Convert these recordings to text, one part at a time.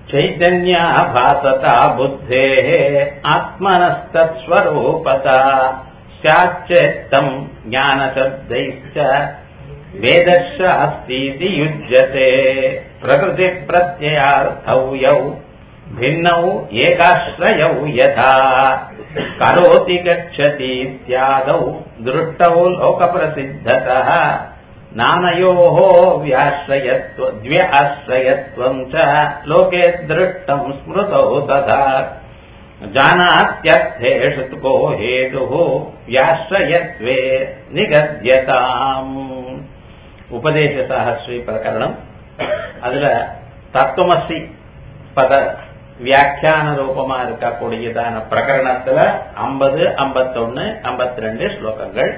चैतन्या भासता बुद्धेः आत्मनस्तत्स्वरूपता स्याच्चेत्तम् ज्ञानशब्दैश्च वेदश्च अस्तीति युज्यते प्रकृतिप्रत्ययार्थौ यौ भिन्नौ एकाश्रयौ यथा करोति गच्छति इत्यादौ दृष्टौ लोकप्रसिद्धतः नानयोः व्याश्रयत्व द्व्य आश्रयत्वम् च लोके दृष्टम् स्मृतौ तथा जानात्यर्थेषु को हेतुः व्याश्रयत्वे निगद्यताम् உபதேசசாகஸ்ரீ பிரகரணம் அதுல தத்துவமசி பத வியாக்கியான ரூபமா இருக்கக்கூடியதான பிரகரணத்துல ஐம்பது ஐம்பத்தொன்னு ஐம்பத்தி ரெண்டு ஸ்லோகங்கள்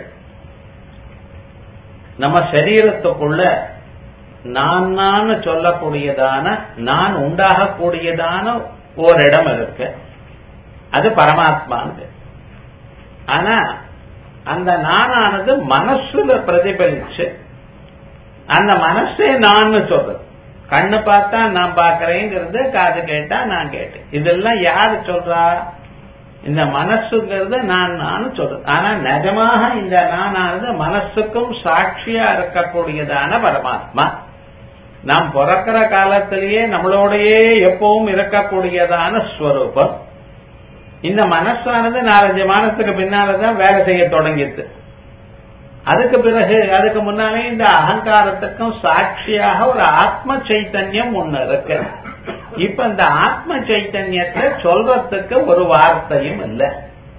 நம்ம சரீரத்துக்குள்ள நான் நான் சொல்லக்கூடியதான நான் உண்டாகக்கூடியதான ஓரிடம் இருக்கு அது பரமாத்மான்னு ஆனா அந்த நானானது மனசுல பிரதிபலிச்சு அந்த மனசே நான் சொல்றது கண்ணு பார்த்தா நான் பாக்குறேங்கிறது காது கேட்டா நான் கேட்டேன் இதெல்லாம் யாரு சொல்றா இந்த மனசுங்கிறது நான் நான் சொல்றது ஆனா நிஜமாக இந்த நானானது மனசுக்கும் சாட்சியா இருக்கக்கூடியதான பரமாத்மா நாம் பிறக்கிற காலத்திலேயே நம்மளோடையே எப்பவும் இருக்கக்கூடியதான ஸ்வரூபம் இந்த மனசானது நாலஞ்சு மாதத்துக்கு பின்னாலதான் வேலை செய்ய தொடங்கியது அதுக்கு பிறகு அதுக்கு முன்னாலே இந்த அகங்காரத்துக்கும் சாட்சியாக ஒரு ஆத்ம சைத்தன்யம் ஒண்ணு இருக்கு இப்ப இந்த ஆத்ம சைத்தன்யத்தை சொல்றதுக்கு ஒரு வார்த்தையும் இல்லை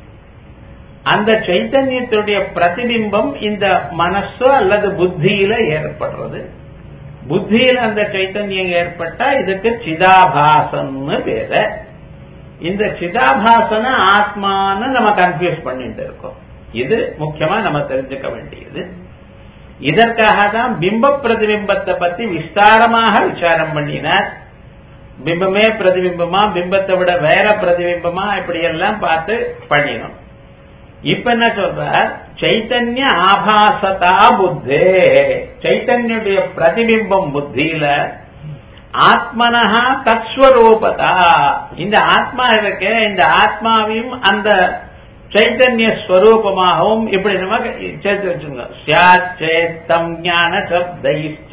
அந்த சைத்தன்யத்துடைய பிரதிபிம்பம் இந்த மனசு அல்லது புத்தியில ஏற்படுறது புத்தியில அந்த சைத்தன்யம் ஏற்பட்டா இதுக்கு சிதாபாசன்னு பேரு இந்த சிதாபாசன ஆத்மான்னு நம்ம கன்ஃபியூஸ் பண்ணிட்டு இருக்கோம் இது முக்கியமா நம்ம தெரிஞ்சுக்க வேண்டியது இதற்காக தான் பிம்ப பிரதிபிம்பத்தை பத்தி விஸ்தாரமாக விசாரம் பண்ணினார் பிம்பமே பிரதிபிம்பமா பிம்பத்தை விட வேற பிரதிபிம்பமா இப்படி எல்லாம் பார்த்து பண்ணினோம் இப்ப என்ன சொல்றார் சைத்தன்ய ஆபாசதா புத்தே சைத்தன்யுடைய பிரதிபிம்பம் புத்தியில ஆத்மனஹா தத்ஸ்வரூபதா இந்த ஆத்மா இருக்க இந்த ஆத்மாவையும் அந்த சைத்தன்ய ஸ்வரூபமாகவும் இப்படி நம்ம சேர்த்து வச்சுங்க சேத்தம் ஞான சப்தைச்ச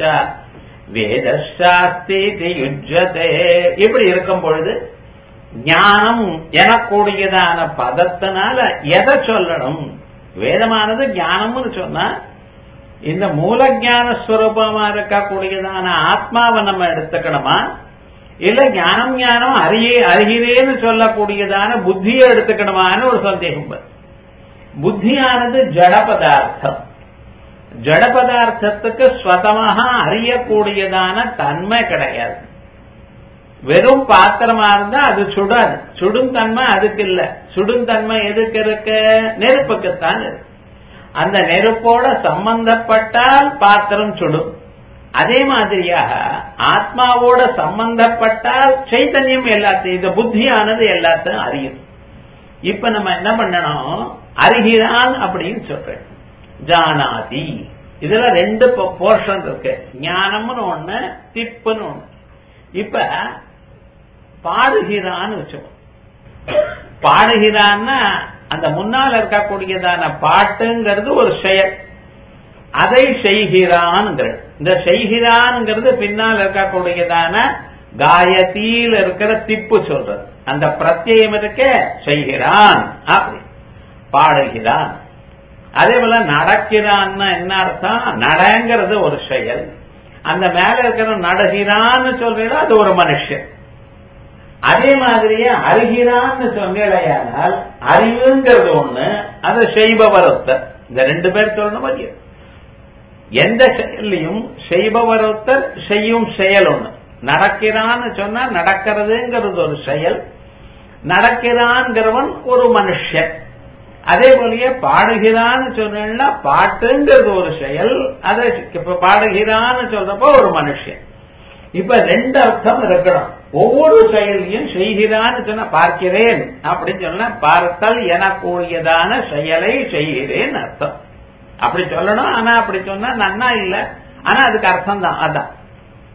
வேதசாஸ்தி யுஜதே இப்படி இருக்கும் பொழுது ஞானம் எனக்கூடியதான பதத்தினால எதை சொல்லணும் வேதமானது ஞானம்னு சொன்னா இந்த மூல ஞான ஸ்வரூபமா இருக்கக்கூடியதான ஆத்மாவை நம்ம எடுத்துக்கணுமா இல்ல ஞானம் ஞானம் அறியே அறிகிறேன்னு சொல்லக்கூடியதான புத்தியை எடுத்துக்கணுமான்னு ஒரு சந்தேகம் புத்தியானது ஜட பதார்த்தம் ஜட பதார்த்தத்துக்கு ஸ்வதமாக அறியக்கூடியதான தன்மை கிடையாது வெறும் பாத்திரமா இருந்தா அது சுடாது சுடும் தன்மை அதுக்கு இல்ல சுடும் தன்மை எதுக்கு இருக்கு நெருப்புக்குத்தான் இருக்கு அந்த நெருப்போட சம்பந்தப்பட்டால் பாத்திரம் சுடும் அதே மாதிரியாக ஆத்மாவோட சம்பந்தப்பட்டால் சைத்தன்யம் எல்லாத்தையும் இந்த புத்தியானது எல்லாத்தையும் அறியும் இப்ப நம்ம என்ன பண்ணணும் அறிகிறான் அப்படின்னு சொல்றேன் ஜானாதி இதுல ரெண்டு போர்ஷன் இருக்கு ஞானம்னு ஒண்ணு திப்புன்னு ஒண்ணு இப்ப பாடுகிறான்னு வச்சுக்கோ பாடுகிறான்னா அந்த முன்னால் இருக்கக்கூடியதான பாட்டுங்கிறது ஒரு செயல் அதை செய்கிறான்ங்கிறது இந்த செய்கிறான்ங்கிறது பின்னால் இருக்கக்கூடியதான காயத்தீல இருக்கிற திப்பு சொல்றது அந்த பிரத்யம் இருக்க செய்கிறான் அப்படி பாடுகிறான் அதே போல நடக்கிறான்னா என்ன அர்த்தம் நடங்கிறது ஒரு செயல் அந்த மேல இருக்கிற நடகிறான்னு சொல்றீங்களா அது ஒரு மனுஷன் அதே மாதிரியே அறிகிறான்னு சொன்னேனால் அறிவுங்கிறது ஒண்ணு அது செய்பவர் ஒருத்தர் இந்த ரெண்டு பேர் சொல்லணும் மரியாதை எந்த செயலையும் செய்பவர் ஒருத்தர் செய்யும் செயல் ஒண்ணு நடக்கிறான்னு சொன்னா நடக்கிறதுங்கிறது ஒரு செயல் நடக்கிறான்கிறவன் ஒரு மனுஷன் அதே போலயே பாடுகிறான்னு சொன்னா பாட்டுங்கிறது ஒரு செயல் அதை இப்ப பாடுகிறான்னு சொல்றப்போ ஒரு மனுஷன் இப்ப ரெண்டு அர்த்தம் இருக்கணும் ஒவ்வொரு செயலையும் செய்கிறான்னு சொன்னா பார்க்கிறேன் அப்படின்னு சொன்னா பார்த்தல் எனக்கூடியதான செயலை செய்கிறேன் அர்த்தம் அப்படி சொல்லணும் ஆனா அப்படி சொன்னா நன்னா இல்ல ஆனா அதுக்கு அர்த்தம் தான் அதான்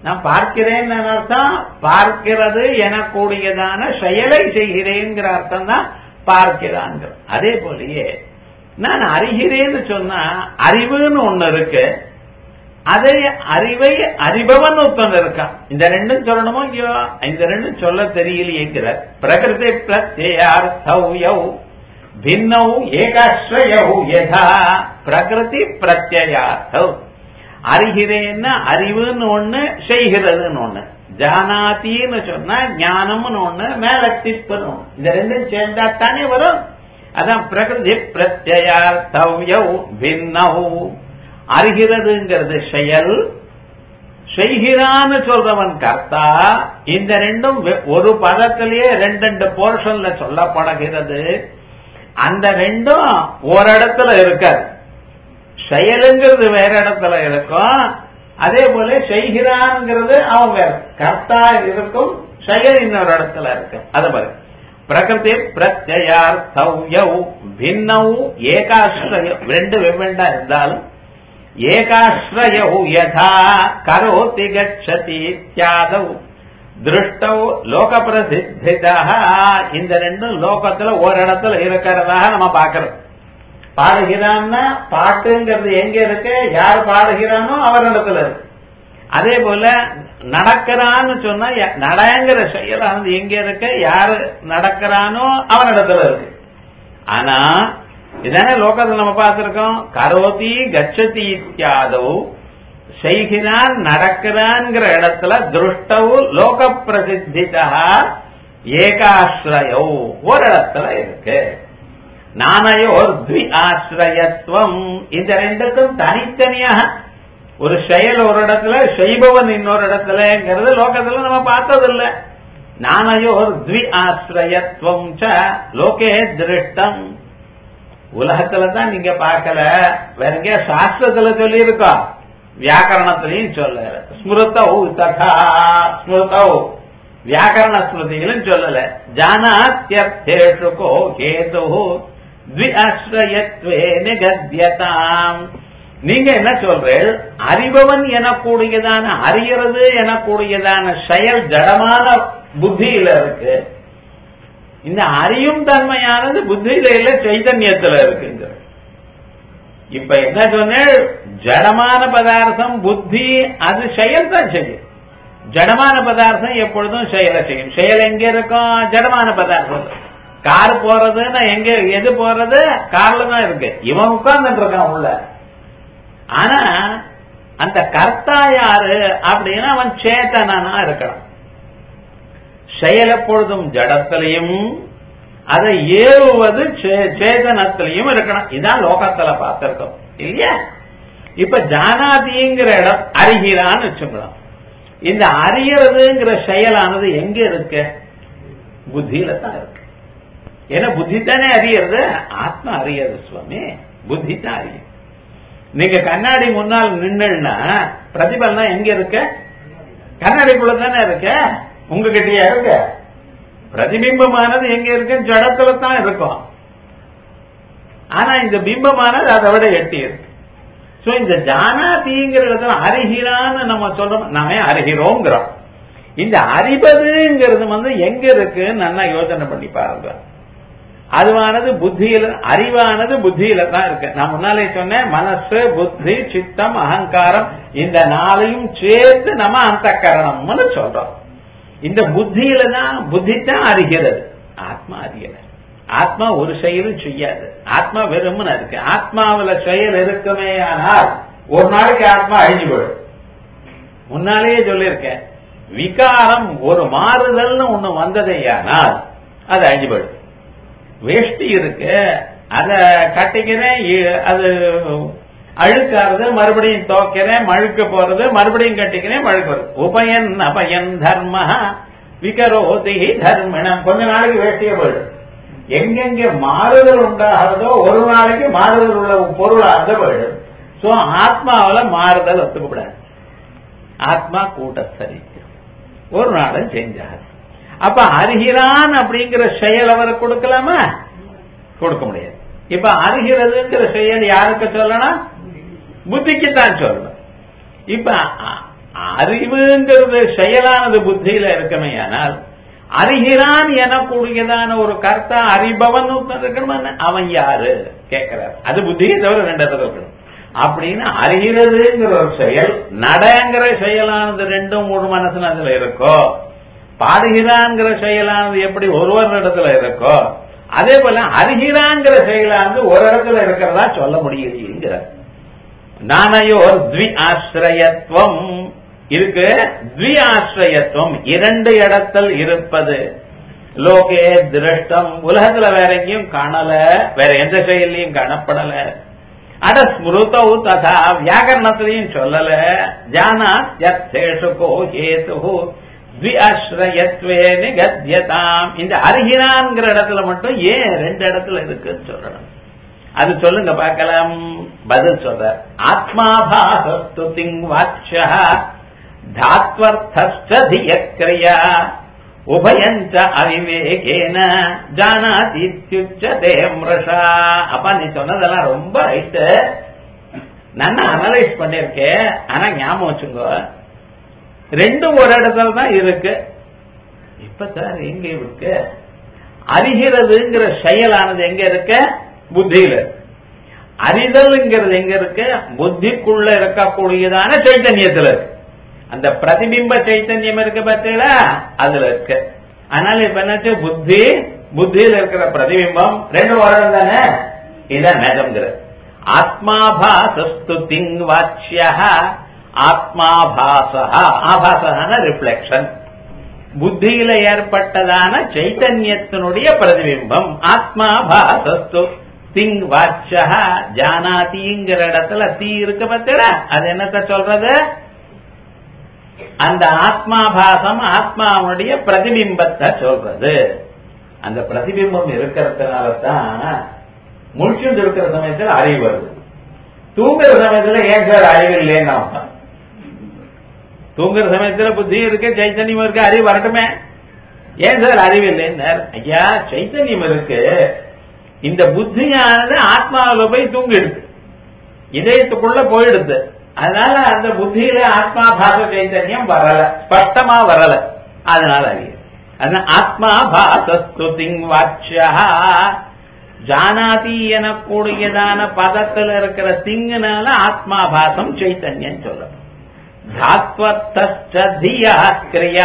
நான் பார்க்கிறேன் அர்த்தம் பார்க்கிறது எனக்கூடியதான செயலை செய்கிறேங்கிற அர்த்தம் தான் பார்க்கிறாங்க அதே போலயே நான் அறிகிறேன்னு சொன்னா அறிவுன்னு ஒண்ணு இருக்கு அதை அறிவை அறிபவன் ஒருத்தன் இருக்கான் இந்த ரெண்டும் சொல்லணுமோ ஐயோ இந்த ரெண்டும் சொல்ல தெரியலையேங்கிற பிரகிருதி பிரத்யார்த்தௌ பின்னௌ ஏகாஸ்ரயௌ யதா பிரகிருதி பிரத்யார்த்தௌ அறிகிறேன்னா அறிவுன்னு ஒண்ணு செய்கிறதுன்னு ஒண்ணு ஜானாத்தின்னு சொன்னா ஞானம்னு ஒண்ணு மேலத்திப்புன்னு ஒண்ணு இந்த ரெண்டும் சேர்ந்தா தானே வரும் அதான் பிரகிருதி பிரத்யார்த்தவ்யௌ பின்னௌ அறிகிறதுங்கிறது செயல் செய்கிறான்னு சொல்றவன் கர்த்தா இந்த ரெண்டும் ஒரு பதத்திலேயே ரெண்டு ரெண்டு போர்ஷன்ல சொல்லப்படுகிறது அந்த ரெண்டும் ஒரு இடத்துல இருக்காது செயலுங்கிறது வேற இடத்துல இருக்கும் அதே போல செய்கிறான்ங்கிறது அவன் வேற கர்த்தா இருக்கும் செயல் இன்னொரு இடத்துல இருக்கு அது மாதிரி பிரகிருதி பிரத்யார்த்தவ்யௌ பின்னௌ ஏகாஸ்ரய ரெண்டு வெவ்வேண்டா இருந்தாலும் ஏகாஸ்ரயௌ யதா கரோதி கச்சதி இத்தியாதௌ திருஷ்டௌ லோக பிரசித்தா இந்த ரெண்டும் லோகத்துல ஒரு இடத்துல இருக்கிறதாக நம்ம பாக்கிறோம் பாடுகிறான்னா பாட்டுங்கிறது எங்க இருக்கு யார் பாடுகிறானோ அவர் இடத்துல இருக்கு அதே போல நடக்கிறான்னு சொன்னா நடங்கிற செயலானது எங்க இருக்கு யாரு நடக்கிறானோ அவனிடத்துல இருக்கு ஆனா இதானே லோகத்தில் நம்ம பார்த்திருக்கோம் கரோதி கச்சதி இத்தியாதோ செய்கிறான் நடக்கிறான்ங்கிற இடத்துல திருஷ்டவு லோக பிரசித்திதா ஏகாஸ்ரயோ ஒரு இடத்துல இருக்கு நானையோர் த்வி ஆசிரயத்துவம் இந்த ரெண்டுக்கும் தனித்தனியாக ஒரு செயல் ஒரு இடத்துல செய்பவன் இன்னொரு இடத்துலங்கிறது லோகத்துல நம்ம பார்த்ததில்லை நானையோர் த்வி ஆசிரயத்துவம் ச லோகே திருஷ்டம் உலகத்துல தான் நீங்க பார்க்கல வேற எங்கேயா சாஸ்திரத்துல சொல்லி இருக்கோம் வியாக்கரணத்திலையும் சொல்ல ஸ்மிருதௌ ததா ஸ்மிருதௌ வியாக்கரண ஸ்மிருதிகளும் சொல்லல ஜானாத்தியர்த்தேஷு கோ கேது த்வி ஆசிரயத்வே நிகத்யதாம் நீங்க என்ன சொல்றீர்கள் அறிபவன் எனக்கூடியதான அறிகிறது எனக்கூடியதான செயல் ஜடமான புத்தியில இருக்கு இந்த அறியும் தன்மையானது புத்தியில இல்ல சைதன்யத்துல இருக்குங்க இப்ப என்ன சொன்னேன் ஜடமான பதார்த்தம் புத்தி அது செயல் தான் செய்யும் ஜடமான பதார்த்தம் எப்பொழுதும் செயலை செய்யும் செயல் எங்க இருக்கும் ஜடமான பதார்த்தம் கார் போறதுன்னா எங்க எது போறது கார்ல தான் இருக்கு இவன் உட்கார்ந்துட்டு இருக்கான் உள்ள ஆனா அந்த கர்த்தா யாரு அப்படின்னா அவன் சேத்தனா இருக்கலாம் செயல் எப்பொழுதும் ஜடத்திலையும் அதை ஏவுவது சேதனத்திலையும் இருக்கணும் இதான் லோகத்துல பார்த்திருக்கோம் இல்லையா இப்ப ஜானாதிங்கிற இடம் அறிகிறான்னு வச்சுக்கலாம் இந்த அறியறதுங்கிற செயலானது எங்க இருக்கு புத்தியில தான் இருக்கு ஏன்னா புத்தி தானே அறியறது ஆத்மா அறியறது சுவாமி புத்தி தான் அறியும் நீங்க கண்ணாடி முன்னால் நின்னுன்னா பிரதிபலனா எங்க இருக்க கண்ணாடிக்குள்ள தானே இருக்க உங்ககிட்டயா இருக்க பிரதிபிம்பமானது எங்க இருக்கு ஜடத்துல தான் இருக்கும் ஆனா இந்த பிம்பமானது அதை விட எட்டி இருக்கு சோ இந்த ஜானாதிங்கிற இடத்துல அறிகிறான்னு நம்ம சொல்றோம் நாமே அறிகிறோங்கிறோம் இந்த அறிபதுங்கிறது வந்து எங்க இருக்குன்னு நல்லா யோசனை பண்ணி பாருங்க அதுவானது புத்தியில அறிவானது புத்தியில தான் இருக்கு நான் முன்னாலே சொன்னேன் மனசு புத்தி சித்தம் அகங்காரம் இந்த நாளையும் சேர்த்து நம்ம அந்த கரணம்னு சொல்றோம் இந்த புத்தியில தான் புத்தி தான் அறிகிறது ஆத்மா அறியல ஆத்மா ஒரு செயலும் செய்யாது ஆத்மா வெறும்னு இருக்கு ஆத்மாவில செயல் இருக்குமே ஆனால் ஒரு நாளைக்கு ஆத்மா அழிஞ்சு போயிடும் முன்னாலேயே சொல்லியிருக்கேன் விகாரம் ஒரு மாறுதல்னு ஒண்ணு வந்ததையானால் அது அழிஞ்சு போயிடும் வேஷ்டி இருக்கு அத கட்டிக்கிறேன் அது அழுக்காறது மறுபடியும் துவைக்கிறேன் மழுக்க போறது மறுபடியும் கட்டிக்கிறேன் மழுக்க வருது உபயன் அபயன் தர்ம விகரோதி தர்மணம் கொஞ்ச நாளைக்கு வேஷ்டியே போயிடும் எங்கெங்க மாறுதல் உண்டாகிறதோ ஒரு நாளைக்கு மாறுதல் உள்ள பொருளாக போயிடும் சோ ஆத்மாவில மாறுதல் ஒத்துக்கப்படாது ஆத்மா கூட்டத்தரி ஒரு நாளும் செஞ்சார் அப்ப அறிகிறான் அப்படிங்கிற செயல் அவருக்கு கொடுக்கலாமா கொடுக்க முடியாது இப்ப அறிகிறதுங்கிற செயல் யாருக்கு சொல்லணும் புத்திக்கு தான் சொல்லணும் இப்ப அறிவுங்கிறது செயலானது புத்தியில இருக்கமே ஆனால் அறிகிறான் எனக்கூடியதான ஒரு கர்த்தா அறிபவன் இருக்கணும் அவன் யாரு கேட்கிறார் அது புத்தியை தவிர ரெண்டு இடத்துல இருக்கணும் அப்படின்னு அறிகிறதுங்கிற ஒரு செயல் நடங்கிற செயலானது ரெண்டும் முழு மனசுல அதுல இருக்கோ பாடுகிறான்ங்கிற செயலானது எப்படி ஒருவர் இடத்துல இருக்கோ அதே போல அறிகிறான்ங்கிற செயலானது ஒரு இடத்துல இருக்கிறதா சொல்ல முடியலைங்கிற நானையோர் த்வி ஆசிரயத்துவம் இருக்கு த்வி ஆசிரயத்துவம் இரண்டு இடத்தில் இருப்பது லோகே திருஷ்டம் உலகத்துல வேற எங்கேயும் காணல வேற எந்த செயலையும் காணப்படல அட ஸ்மிருதௌ ததா வியாக்கரணத்திலையும் சொல்லல ஜானா யத்தேஷு கோ ஹேது த்வி ஆசிரயத்வே நிகத்யதாம் இந்த அறிகிறான்ங்கிற இடத்துல மட்டும் ஏன் ரெண்டு இடத்துல இருக்குன்னு சொல்லணும் அது சொல்லுங்க பார்க்கலாம் பதில் சொல்ற ஆத்மாபாசஸ்து திங் வாட்ச தாத்வர்த்திய உபயஞ்ச அவிவேகேன ஜானாதித்யுச்சதே மிருஷா அப்பா நீ சொன்னதெல்லாம் ரொம்ப ரைட்டு நான் அனலைஸ் பண்ணிருக்கேன் ஆனா ஞாபகம் வச்சுங்க ரெண்டும் ஒரு இடத்துல தான் இருக்கு இப்ப சார் எங்க இருக்கு அறிகிறதுங்கிற செயலானது எங்க இருக்கு புத்தியில அறிதல்ங்கிறது எங்க இருக்கு புத்திக்குள்ள இருக்கக்கூடியதான சைத்தன்யத்துல இருக்கு அந்த பிரதிபிம்ப சைத்தன்யம் இருக்கு பார்த்தீங்களா அதுல இருக்கு அதனால இப்ப என்னாச்சு புத்தி புத்தியில இருக்கிற பிரதிபிம்பம் ரெண்டு வருடம் தானே இதான் நகம்ங்கிற ஆத்மாபாசஸ்து திங் வாட்சிய ஆத்மாபாசா ஆபாசன ரிஃப்ளெக்ஷன் புத்தியில ஏற்பட்டதான சைத்தன்யத்தினுடைய பிரதிபிம்பம் ஆத்மாபாசஸ்து திங் வாட்சா ஜானாதிங்கிற இடத்துல தீ இருக்கு பார்த்தீங்களா அது என்னத்த சொல்றது அந்த ஆத்மாபாசம் ஆத்மாவுடைய பிரதிபிம்பத்தை சொல்றது அந்த பிரதிபிம்பம் இருக்கிறதுனால தான் முழிச்சுட்டு இருக்கிற சமயத்தில் அறிவு வருது தூங்குற சமயத்துல ஏன் சார் அறிவு இல்லைன்னு தூங்குற சமயத்துல புத்தியும் இருக்கு சைத்தன்யம் இருக்கு அறிவு வரட்டுமே ஏன் சார் அறிவு இல்லைன்னு ஐயா சைத்தன்யம் இருக்கு இந்த புத்தியானது ஆத்மாவில போய் தூங்கிடுது இதயத்துக்குள்ள போயிடுது அதனால அந்த புத்தியில ஆத்மா பாச சைத்தன்யம் வரல ஸ்பஷ்டமா வரல அதனால அறிவு அதனால ஆத்மா பாசஸ்து திங் வாட்சியா ஜானாதி எனக்கூடியதான பதத்துல இருக்கிற திங்குனால ஆத்மாபாசம் சைத்தன்யம் சொல்லணும் தாத்வர்த்தியா கிரியா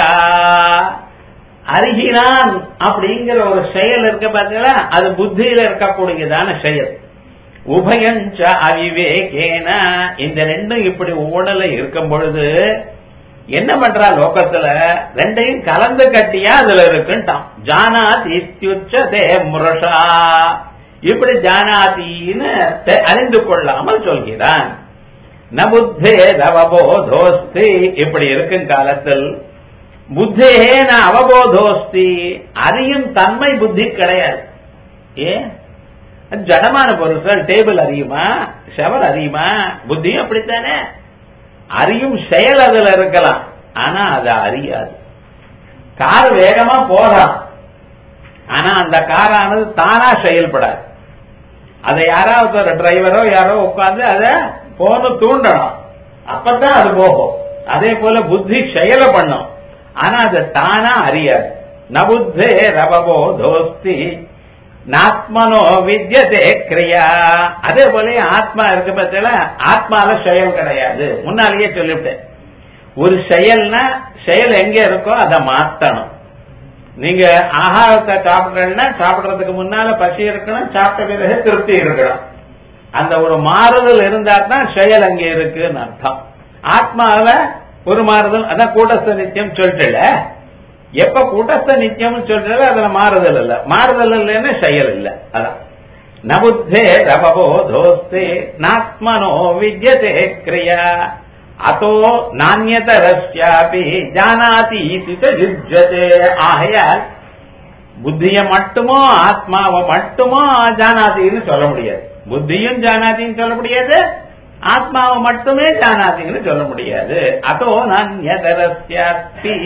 அறிகிறான் அப்படிங்கிற ஒரு செயல் இருக்க பார்த்தீங்களா அது புத்தியில இருக்கக்கூடியதான செயல் உபயஞ்ச அவிவேகேன இந்த ரெண்டும் இப்படி ஊழல இருக்கும் பொழுது என்ன பண்றா லோகத்துல ரெண்டையும் கலந்து கட்டியா அதுல இருக்குன்ட்டான் ஜானாதி இத்தியுச்சதே முரஷா இப்படி ஜானாதின்னு அறிந்து கொள்ளாமல் சொல்கிறான் ந புத்தே அவபோதோஸ்தி இப்படி இருக்கும் காலத்தில் புத்தே ந அவபோதோஸ்தி அறியும் தன்மை புத்தி கிடையாது ஏன் ஜடமான பொருட்கள் டேபிள் அறியுமா செவர் அறியுமா புத்தியும் அப்படித்தானே அறியும் செயல் அதுல இருக்கலாம் ஆனா அது அறியாது கார் வேகமா போறான் ஆனா அந்த காரானது தானா செயல்படாது அதை யாராவது ஒரு டிரைவரோ யாரோ உட்கார்ந்து அதை போன தூண்டணும் அப்பதான் அது போகும் அதே போல புத்தி செயலை பண்ணும் ஆனா அது தானா அறியாது நபுத்தே ரவபோ தோஸ்தி நாத்மனோ வித்யதே கிரியா அதே போல ஆத்மா இருக்கு பார்த்தீங்களா ஆத்மால செயல் கிடையாது முன்னாலேயே சொல்லிவிட்டேன் ஒரு செயல்னா செயல் எங்க இருக்கோ அதை மாத்தணும் நீங்க ஆகாரத்தை சாப்பிடுறீங்கன்னா சாப்பிடுறதுக்கு முன்னால பசி இருக்கணும் சாப்பிட்ட பிறகு திருப்தி இருக்கணும் அந்த ஒரு மாறுதல் இருந்தா தான் செயல் அங்க இருக்குன்னு அர்த்தம் ஆத்மாவில ஒரு மாறுதல் அதான் கூட்டஸ்த நித்தியம் சொல்லிட்டுல எப்ப கூட்டஸ்த நித்தியம் சொல்றது அதுல மாறுதல் இல்ல மாறுதல் இல்லைன்னா செயல் இல்ல அதான் நபுத்தே ரபவோ தோஸ்தே நாத்மனோ வித்யதே கிரியா அதோ நானியதரஸ்யாபி ஜானாதி யுஜ்ஜதே ஆகையால் புத்திய மட்டுமோ ஆத்மாவை மட்டுமோ ஜானாதின்னு சொல்ல முடியாது புத்தியும் ஜானாதின்னு சொல்ல முடியாது ஆத்மாவை மட்டுமே ஜானாதின்னு சொல்ல முடியாது அதோ நானியதரஸ்யாபி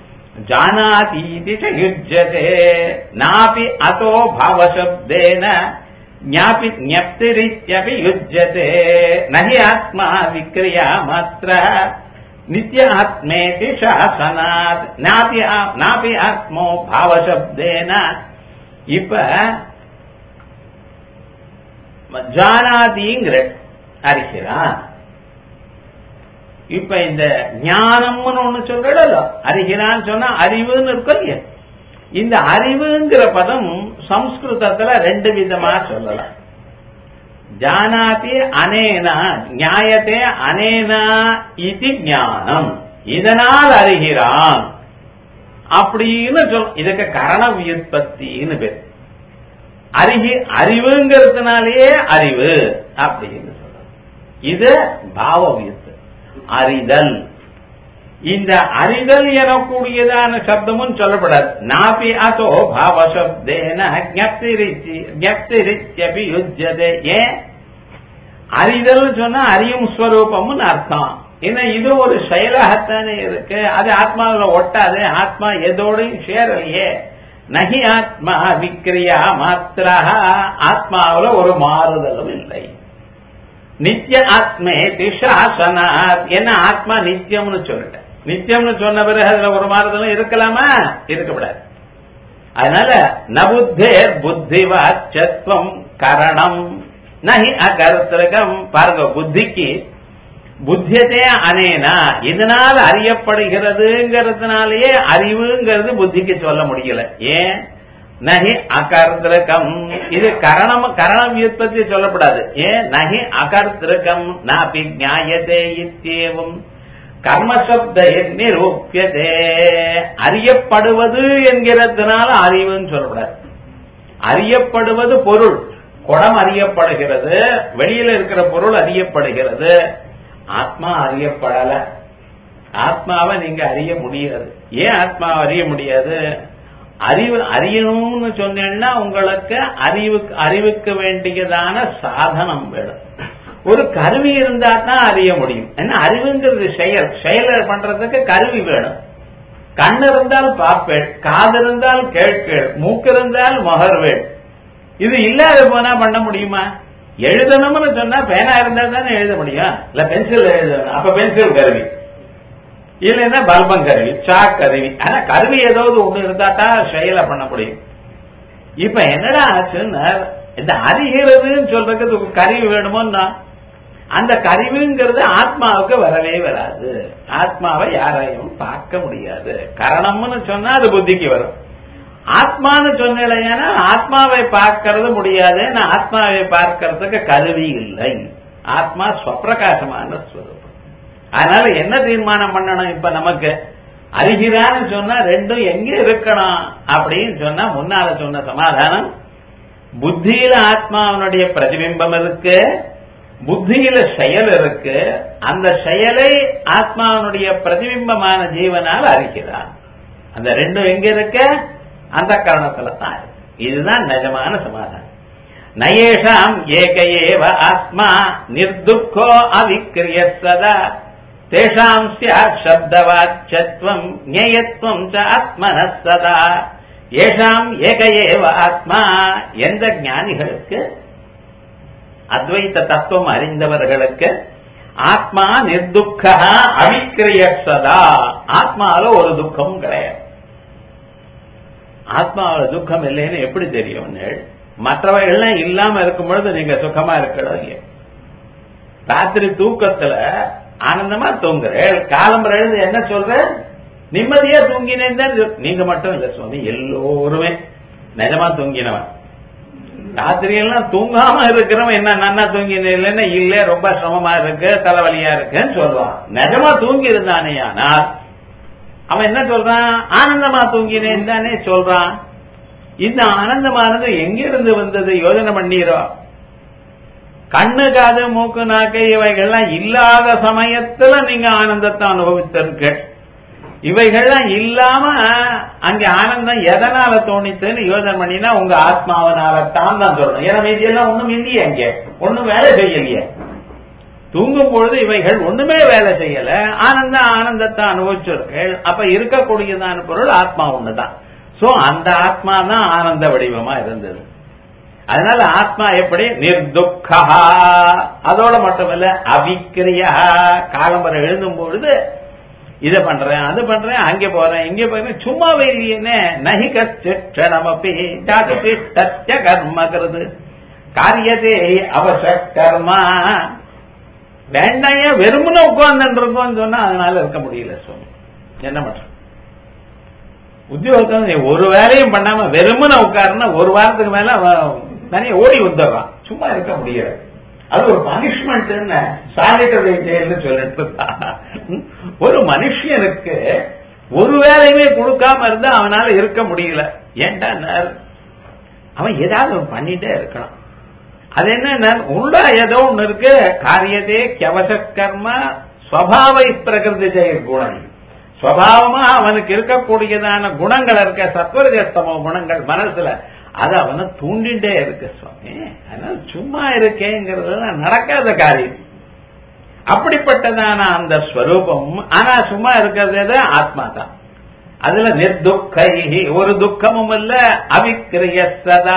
ஜானாதீதி யுஜ்ஜதே நாபி அதோ பாவசப்தேன ஞாபி ஞப்திரித்யபி யுஜ்ஜதே நஹி ஆத்மா விக்ரியா மாத்திர நித்திய ஆத்மேதி சாசனாத் நாபி ஆ- நாபி ஆத்மோ பாவசப்தேன இப்ப ஜானாதிங்கிற அறிகிறான் இப்ப இந்த ஞானம்னு ஒண்ணு சொல்றல அறிகிறான்னு சொன்னா அறிவுன்னு இருக்கும் இல்லையா இந்த அறிவுங்கிற பதம் சம்ஸ்கிருதத்துல ரெண்டு விதமா சொல்லலாம் ஜானாதி அனேனா நியாயத்தே அனேனா இது ஞானம் இதனால் அறிகிறான் அப்படின்னு சொல் இதுக்கு கரண வியுற்பத்தின்னு பேர் அறிகி அறிவுங்கிறதுனாலேயே அறிவு அப்படின்னு சொல்றோம் இது பாவ வியுத்து அறிதல் இந்த அறிதல் எனக்கூடியதான சப்தமும் சொல்லப்படாது நாபி அதோ பாவ சப்தேன ஜப்திரித்யபி யுஜ்யதே ஏன் அறிதல் சொன்னா அறியும் ஸ்வரூபம்னு அர்த்தம் ஏன்னா இது ஒரு செயலாகத்தானே இருக்கு அது ஆத்மாவில் ஒட்டாது ஆத்மா எதோடையும் சேரலையே நகி ஆத்மா விக்ரியா மாத்திரா ஆத்மாவில் ஒரு மாறுதலும் இல்லை நித்திய ஆத்மே திசாசனாத் என்ன ஆத்மா நித்தியம்னு சொல்லிட்டேன் நித்தியம்னு சொன்ன பிறகு அதுல ஒரு மாறுதலும் இருக்கலாமா இருக்கக்கூடாது அதனால நபுத்தேர் புத்திவாச்சத்வம் கரணம் நஹி அகர்த்தகம் பாருங்க புத்திக்கு புத்தியதே அனேனா இதனால் அறியப்படுகிறதுங்கிறதுனாலேயே அறிவுங்கிறது புத்திக்கு சொல்ல முடியல ஏன் நகி அகர்த்திருக்கம் இது கரணம் கரணம் வியுற்பத்தி சொல்லப்படாது ஏன் நகி அகர்த்திருக்கம் நாபி ஞாயதே இத்தியேவும் கர்மசப்த நிரூபியதே அறியப்படுவது என்கிறதுனால அறிவுன்னு சொல்லப்படாது அறியப்படுவது பொருள் குடம் அறியப்படுகிறது வெளியில இருக்கிற பொருள் அறியப்படுகிறது ஆத்மா அறியப்படல ஆத்மாவை நீங்க அறிய முடியாது ஏன் ஆத்மாவை அறிய முடியாது அறிவு அறியணும்னு சொன்னேன்னா உங்களுக்கு அறிவுக்கு அறிவுக்கு வேண்டியதான சாதனம் வேணும் ஒரு கருவி இருந்தா தான் அறிய முடியும் ஏன்னா அறிவுங்கிறது செயல் செயலை பண்றதுக்கு கருவி வேணும் கண் இருந்தால் பார்ப்பேன் காது இருந்தால் கேட்பேன் மூக்கு இருந்தால் மகர்வேன் இது இல்லாத போனா பண்ண முடியுமா எழுதணும்னு சொன்னா பேனா இருந்தா தானே எழுத முடியும் இல்ல பென்சில் எழுதணும் அப்ப பென்சில் கருவி இல்லைன்னா பல்பம் கருவி சாக் கருவி ஆனா கருவி ஏதாவது ஒண்ணு இருந்தா தான் செயலை பண்ண முடியும் இப்ப என்னடா ஆச்சுன்னா இந்த அறிகிறதுன்னு சொல்றதுக்கு ஒரு கருவி வேணுமோன்னா அந்த கருவிங்கிறது ஆத்மாவுக்கு வரவே வராது ஆத்மாவை யாரையும் பார்க்க முடியாது கரணம்னு சொன்னா அது புத்திக்கு வரும் ஆத்மான்னு சொன்னா ஆத்மாவை பார்க்கறது முடியாது நான் ஆத்மாவை பார்க்கறதுக்கு கருவி இல்லை ஆத்மா ஸ்வப்பிரகாசமான ஸ்வரூபம் அதனால என்ன தீர்மானம் பண்ணணும் இப்ப நமக்கு அறிகிறான்னு சொன்னா ரெண்டும் எங்க இருக்கணும் அப்படின்னு சொன்னா முன்னால சொன்ன சமாதானம் புத்தியில ஆத்மாவனுடைய பிரதிபிம்பம் இருக்கு புத்தியில செயல் இருக்கு அந்த செயலை ஆத்மாவனுடைய பிரதிபிம்பமான ஜீவனால் அறிகிறான் அந்த ரெண்டும் எங்க இருக்க அந்த காரணத்துல தான் இருக்கு. இதுதான் நிஜமான சமாதானம் நயேஷாம் ஏக ஏவ ஆத்மா நிர்துக்கோ அவிக்கிரிய சதா தேஷாம் சியாத் சப்தவாச்சத்வம் ஞேயத்வம் ச ஆத்மன சதா ஏஷாம் ஏக ஏவ ஆத்மா எந்த ஞானிகளுக்கு அத்வைத்த தத்துவம் அறிந்தவர்களுக்கு ஆத்மா நிர்துக்க அவிக்கிரிய சதா ஆத்மாவில ஒரு துக்கம் கிடையாது ஆத்மாவில துக்கம் இல்லைன்னு எப்படி தெரியும் மற்றவைகள்லாம் இல்லாம இருக்கும் பொழுது நீங்க சுகமா இருக்கணும் இல்லையா ராத்திரி தூக்கத்துல ஆனந்தமா தூங்குறேன் காலம்பரம் எழுந்து என்ன சொல்ற நிம்மதியா தூங்கினேன் தான் சொல்- நீங்க மட்டும் இல்ல சுவாமி எல்லோருமே நிஜமா தூங்கினவன் ராத்திரி எல்லாம் தூங்காம இருக்கிறவன் என்ன நன்னா தூங்கினேன் இல்லைன்னா இல்ல ரொம்ப சிரமமா இருக்கு தலைவலியா இருக்குன்னு சொல்லுவான் நிஜமா தூங்கி இருந்தானே ஆனால் அவன் என்ன சொல்றான் ஆனந்தமா தூங்கினேன் தானே சொல்றான் இந்த ஆனந்தமானது எங்கிருந்து வந்தது யோஜனை பண்ணீரோ கண்ணு காது மூக்கு நாக்கு இவைகள்லாம் இல்லாத சமயத்துல நீங்க ஆனந்தத்தை அனுபவித்திருக்க இவைகள்லாம் இல்லாம அங்க ஆனந்தம் எதனால தோணித்துன்னு யோசனை பண்ணினா உங்க ஆத்மாவனால தான் தான் சொல்லணும் ஏன்னா மீதியெல்லாம் ஒண்ணும் இல்லையே அங்க ஒண்ணும் வேலை செய்யலையே தூங்கும் பொழுது இவைகள் ஒண்ணுமே வேலை செய்யல ஆனந்த ஆனந்தத்தை அனுபவிச்சிருக்கள் அப்ப இருக்கக்கூடியதான பொருள் ஆத்மா ஒண்ணுதான் சோ அந்த ஆத்மா தான் ஆனந்த வடிவமா இருந்தது அதனால ஆத்மா எப்படி நிர்துக்கா அதோட மட்டுமல்ல அவிக்கிரியா காலம்பரம் எழுதும் பொழுது இத பண்றேன் அது பண்றேன் அங்க போறேன் இங்க போறேன் சும்மா இல்லையேனே நகி கச்சணமப்பி ஜாதி சத்திய கர்ம கருது காரியதே அவச கர்மா வேண்டாம் வெறுமனே உட்கார்ந்து இருக்கோம்னு சொன்னா அதனால இருக்க முடியல சுவாமி என்ன பண்ற உத்தியோகத்தை ஒரு வேலையும் பண்ணாம வெறுமனே உட்காருன்னா ஒரு வாரத்துக்கு மேல தனியா ஓடி வந்துடுறான் சும்மா இருக்க முடியாது அது ஒரு பனிஷ்மெண்ட் சாலிட்டரி ஜெயில்னு சொல்லிட்டு ஒரு மனுஷனுக்கு ஒரு வேலையுமே கொடுக்காம இருந்தா அவனால இருக்க முடியல ஏன்டா அவன் ஏதாவது பண்ணிட்டே இருக்கணும் அது என்ன உள்ள ஏதோ ஒண்ணு இருக்கு காரியதே கவச கர்ம ஸ்வபாவை பிரகிருதி ஜெய குணம் ஸ்வபாவமா அவனுக்கு இருக்கக்கூடியதான குணங்கள் இருக்க சத்வரஜஸ்தமோ குணங்கள் மனசுல அது அவனை தூண்டிண்டே இருக்கு சுவாமி அதனால சும்மா இருக்கேங்கிறது நடக்காத காரியம் அப்படிப்பட்டதான அந்த ஸ்வரூபம் ஆனா சும்மா இருக்கிறது ஆத்மா தான் அதுல நிர்துக்கை ஒரு துக்கமும் இல்ல அவிக்கிரிய சதா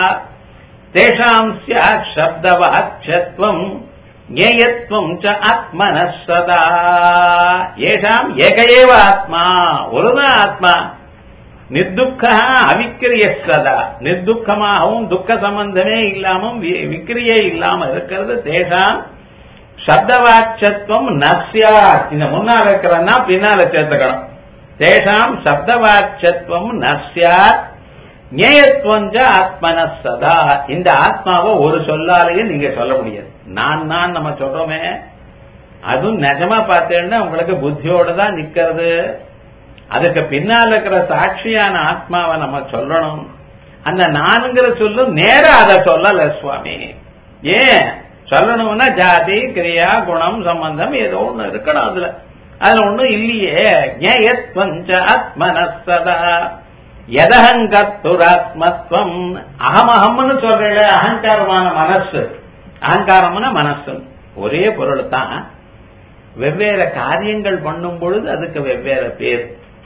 தேஷாம் சப்தவாட்சத்வம் ஞேயத்வம் ச ஆத்மன சதா ஏஷாம் ஏகையேவ ஆத்மா ஒருதான் ஆத்மா நிர்துக்கா அவிக்கிரிய சதா நிர்துக்கமாகவும் துக்க சம்பந்தமே இல்லாமல் விக்கிரியே இல்லாம இருக்கிறது தேசாம் சப்தவாட்சத்துவம் நசியா இந்த முன்னால இருக்கிறன்னா பின்னால சேர்த்துக்கணும் தேசாம் சப்தவாட்சத்துவம் நசியாத் ஞேயத்துவம் ஆத்மன சதா இந்த ஆத்மாவை ஒரு சொல்லாலேயே நீங்க சொல்ல முடியாது நான் நான் நம்ம சொல்றோமே அதுவும் நிஜமா பார்த்தேன்னா உங்களுக்கு புத்தியோட தான் நிக்கிறது அதுக்கு பின்னால் இருக்கிற சாட்சியான ஆத்மாவை நம்ம சொல்லணும் அந்த நானுங்கிற சொல்லு நேர அதை சொல்லல சுவாமி ஏன் சொல்லணும்னா ஜாதி கிரியா குணம் சம்பந்தம் ஏதோ ஒண்ணு இருக்கணும் அதுல அதுல ஒண்ணும் இல்லையே ஞேயத்வஞ்ச ஆத்மனசதா எதகங்கத்துராத்மத்வம் அகமஹம்னு சொல்றேன் அகங்காரமான மனசு அகங்காரம்னா மனசு ஒரே பொருள் தான் வெவ்வேறு காரியங்கள் பண்ணும் பொழுது அதுக்கு வெவ்வேறு பேர்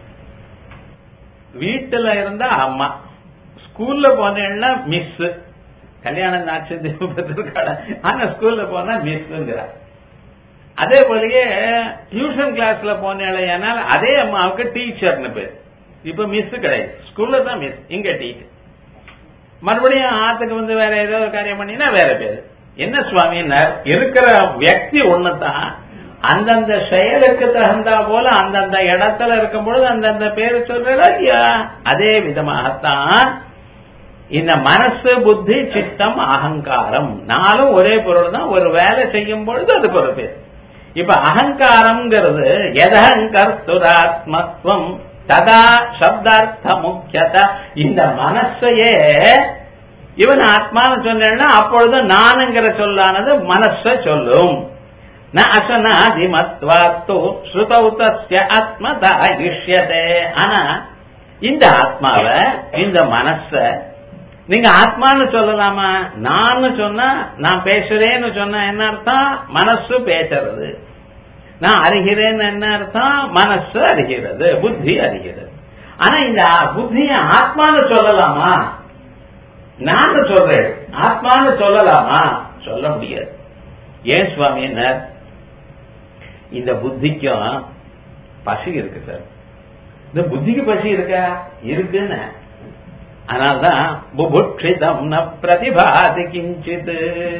வீட்டுல இருந்தா அம்மா ஸ்கூல்ல போனேன்னா மிஸ் கல்யாணம் ஆச்சு பெற்றிருக்காட ஆனா ஸ்கூல்ல போனா மிஸ்ங்கிற அதே போலயே டியூஷன் கிளாஸ்ல போனேனால் அதே அம்மாவுக்கு டீச்சர்னு பேர் இப்ப மிஸ் கிடையாது ஸ்கூல்ல தான் மிஸ் இங்க டீச்சர் மறுபடியும் ஆத்துக்கு வந்து வேற ஏதோ காரியம் பண்ணினா வேற பேரு என்ன சுவாமின்னார் இருக்கிற வியக்தி ஒண்ணுதான் அந்தந்த செயலுக்கு தகுந்தா போல அந்தந்த இடத்துல இருக்கும் பொழுது அந்தந்த பேரு சொல்றா இல்லையா அதே விதமாகத்தான் இந்த மனசு புத்தி சித்தம் அகங்காரம் நாளும் ஒரே பொருள் தான் ஒரு வேலை செய்யும் பொழுது அதுக்கு ஒரு பேர் இப்ப அகங்காரம்ங்கிறது எதகங்கர்த்துராத்மத்துவம் ததா சப்தார்த்த முக்கியத இந்த மனசையே இவன் ஆத்மான்னு சொன்னா அப்பொழுது நானுங்கிற சொல்லானது மனச சொல்லும் ந அசனாதிமத்வாத்து ஸ்ருதௌ தஸ்ய ஆத்மதா இஷ்யதே ஆனா இந்த ஆத்மாவை இந்த மனச நீங்க ஆத்மான்னு சொல்லலாமா நான் சொன்னா நான் பேசுறேன்னு சொன்னா என்ன அர்த்தம் மனசு பேசுறது நான் அறிகிறேன்னு என்ன அர்த்தம் மனசு அறிகிறது புத்தி அறிகிறது ஆனா இந்த புத்திய ஆத்மான்னு சொல்லலாமா நான் சொல்றேன் ஆத்மான்னு சொல்லலாமா சொல்ல முடியாது ஏன் சுவாமி என்ன இந்த புத்திக்கும் பசி இருக்கு சார் இந்த புத்திக்கு பசி இருக்கா இருக்குன்னு அதனால்தான் புபுட்சிதம் ந பிரதிபாதி கிஞ்சித்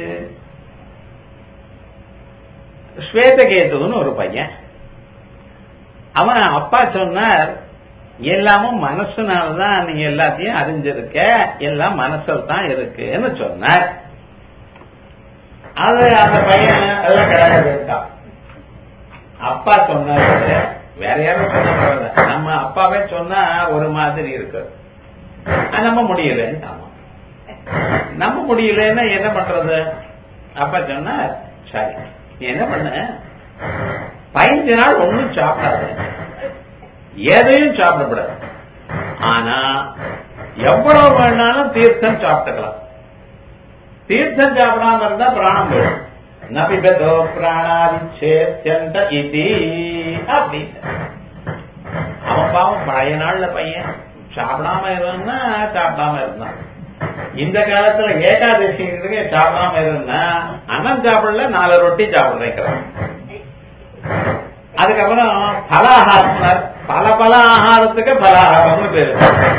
ஸ்வேதகேதுன்னு ஒரு பையன் அவன் அப்பா சொன்னார் எல்லாமும் மனசுனாலதான் நீ எல்லாத்தையும் அறிஞ்சிருக்க எல்லாம் மனசில் தான் இருக்குன்னு சொன்னார் அது அந்த பையன் எல்லாம் கிடையாது இருக்கான் அப்பா சொன்னாரு வேற யாரும் சொன்ன நம்ம அப்பாவே சொன்னா ஒரு மாதிரி இருக்கு நம்ப முடியல நம்ப முடியலன்னா என்ன பண்றது அப்பா சொன்ன சரி நீ என்ன பண்ண பதினஞ்சு நாள் ஒன்னும் சாப்பிடாது எதையும் சாப்பிடக்கூடாது ஆனா எவ்வளவு வேணாலும் தீர்த்தம் சாப்பிட்டுக்கலாம் தீர்த்தம் சாப்பிடாம இருந்தா பிராணம் போயிடும் நபிபதோ பிராணாதிச்சேத்தியந்த இது அப்படின்னு அவன் பாவம் பழைய நாள்ல பையன் சாப்பிடாம இருந்தா சாப்பிடாம இருந்தான் இந்த காலத்துல ஏகாதசி சாப்பிடாம இருந்தா அனம் சாப்பிடல நாலு ரொட்டி சாப்பிடுறேன் அதுக்கப்புறம் பலாகாரம் பல பல ஆகாரத்துக்கு பலாகாரம்னு பேரு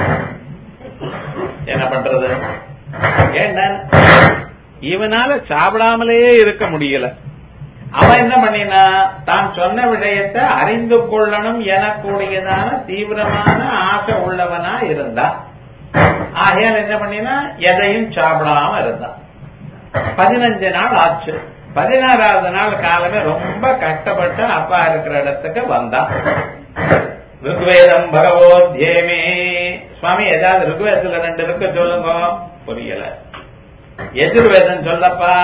என்ன பண்றது ஏண்டா இவனால சாப்பிடாமலே இருக்க முடியல அவன் என்ன பண்ணினா தான் சொன்ன விஷயத்தை அறிந்து கொள்ளணும் எனக்கூடியதான தீவிரமான ஆசை உள்ளவனா இருந்தான் ஆகையால் என்ன பண்ணினா எதையும் சாப்பிடாம இருந்தான் பதினஞ்சு நாள் ஆச்சு பதினாறாவது நாள் காலமே ரொம்ப கஷ்டப்பட்டு அப்பா இருக்கிற இடத்துக்கு வந்தான் ருக்வேதம் பகவோத்யேமே சுவாமி ஏதாவது ருக்வேதத்துல ரெண்டு இருக்கு சொல்லுங்க புரியல எதிர்வேதம் சொல்லப்பா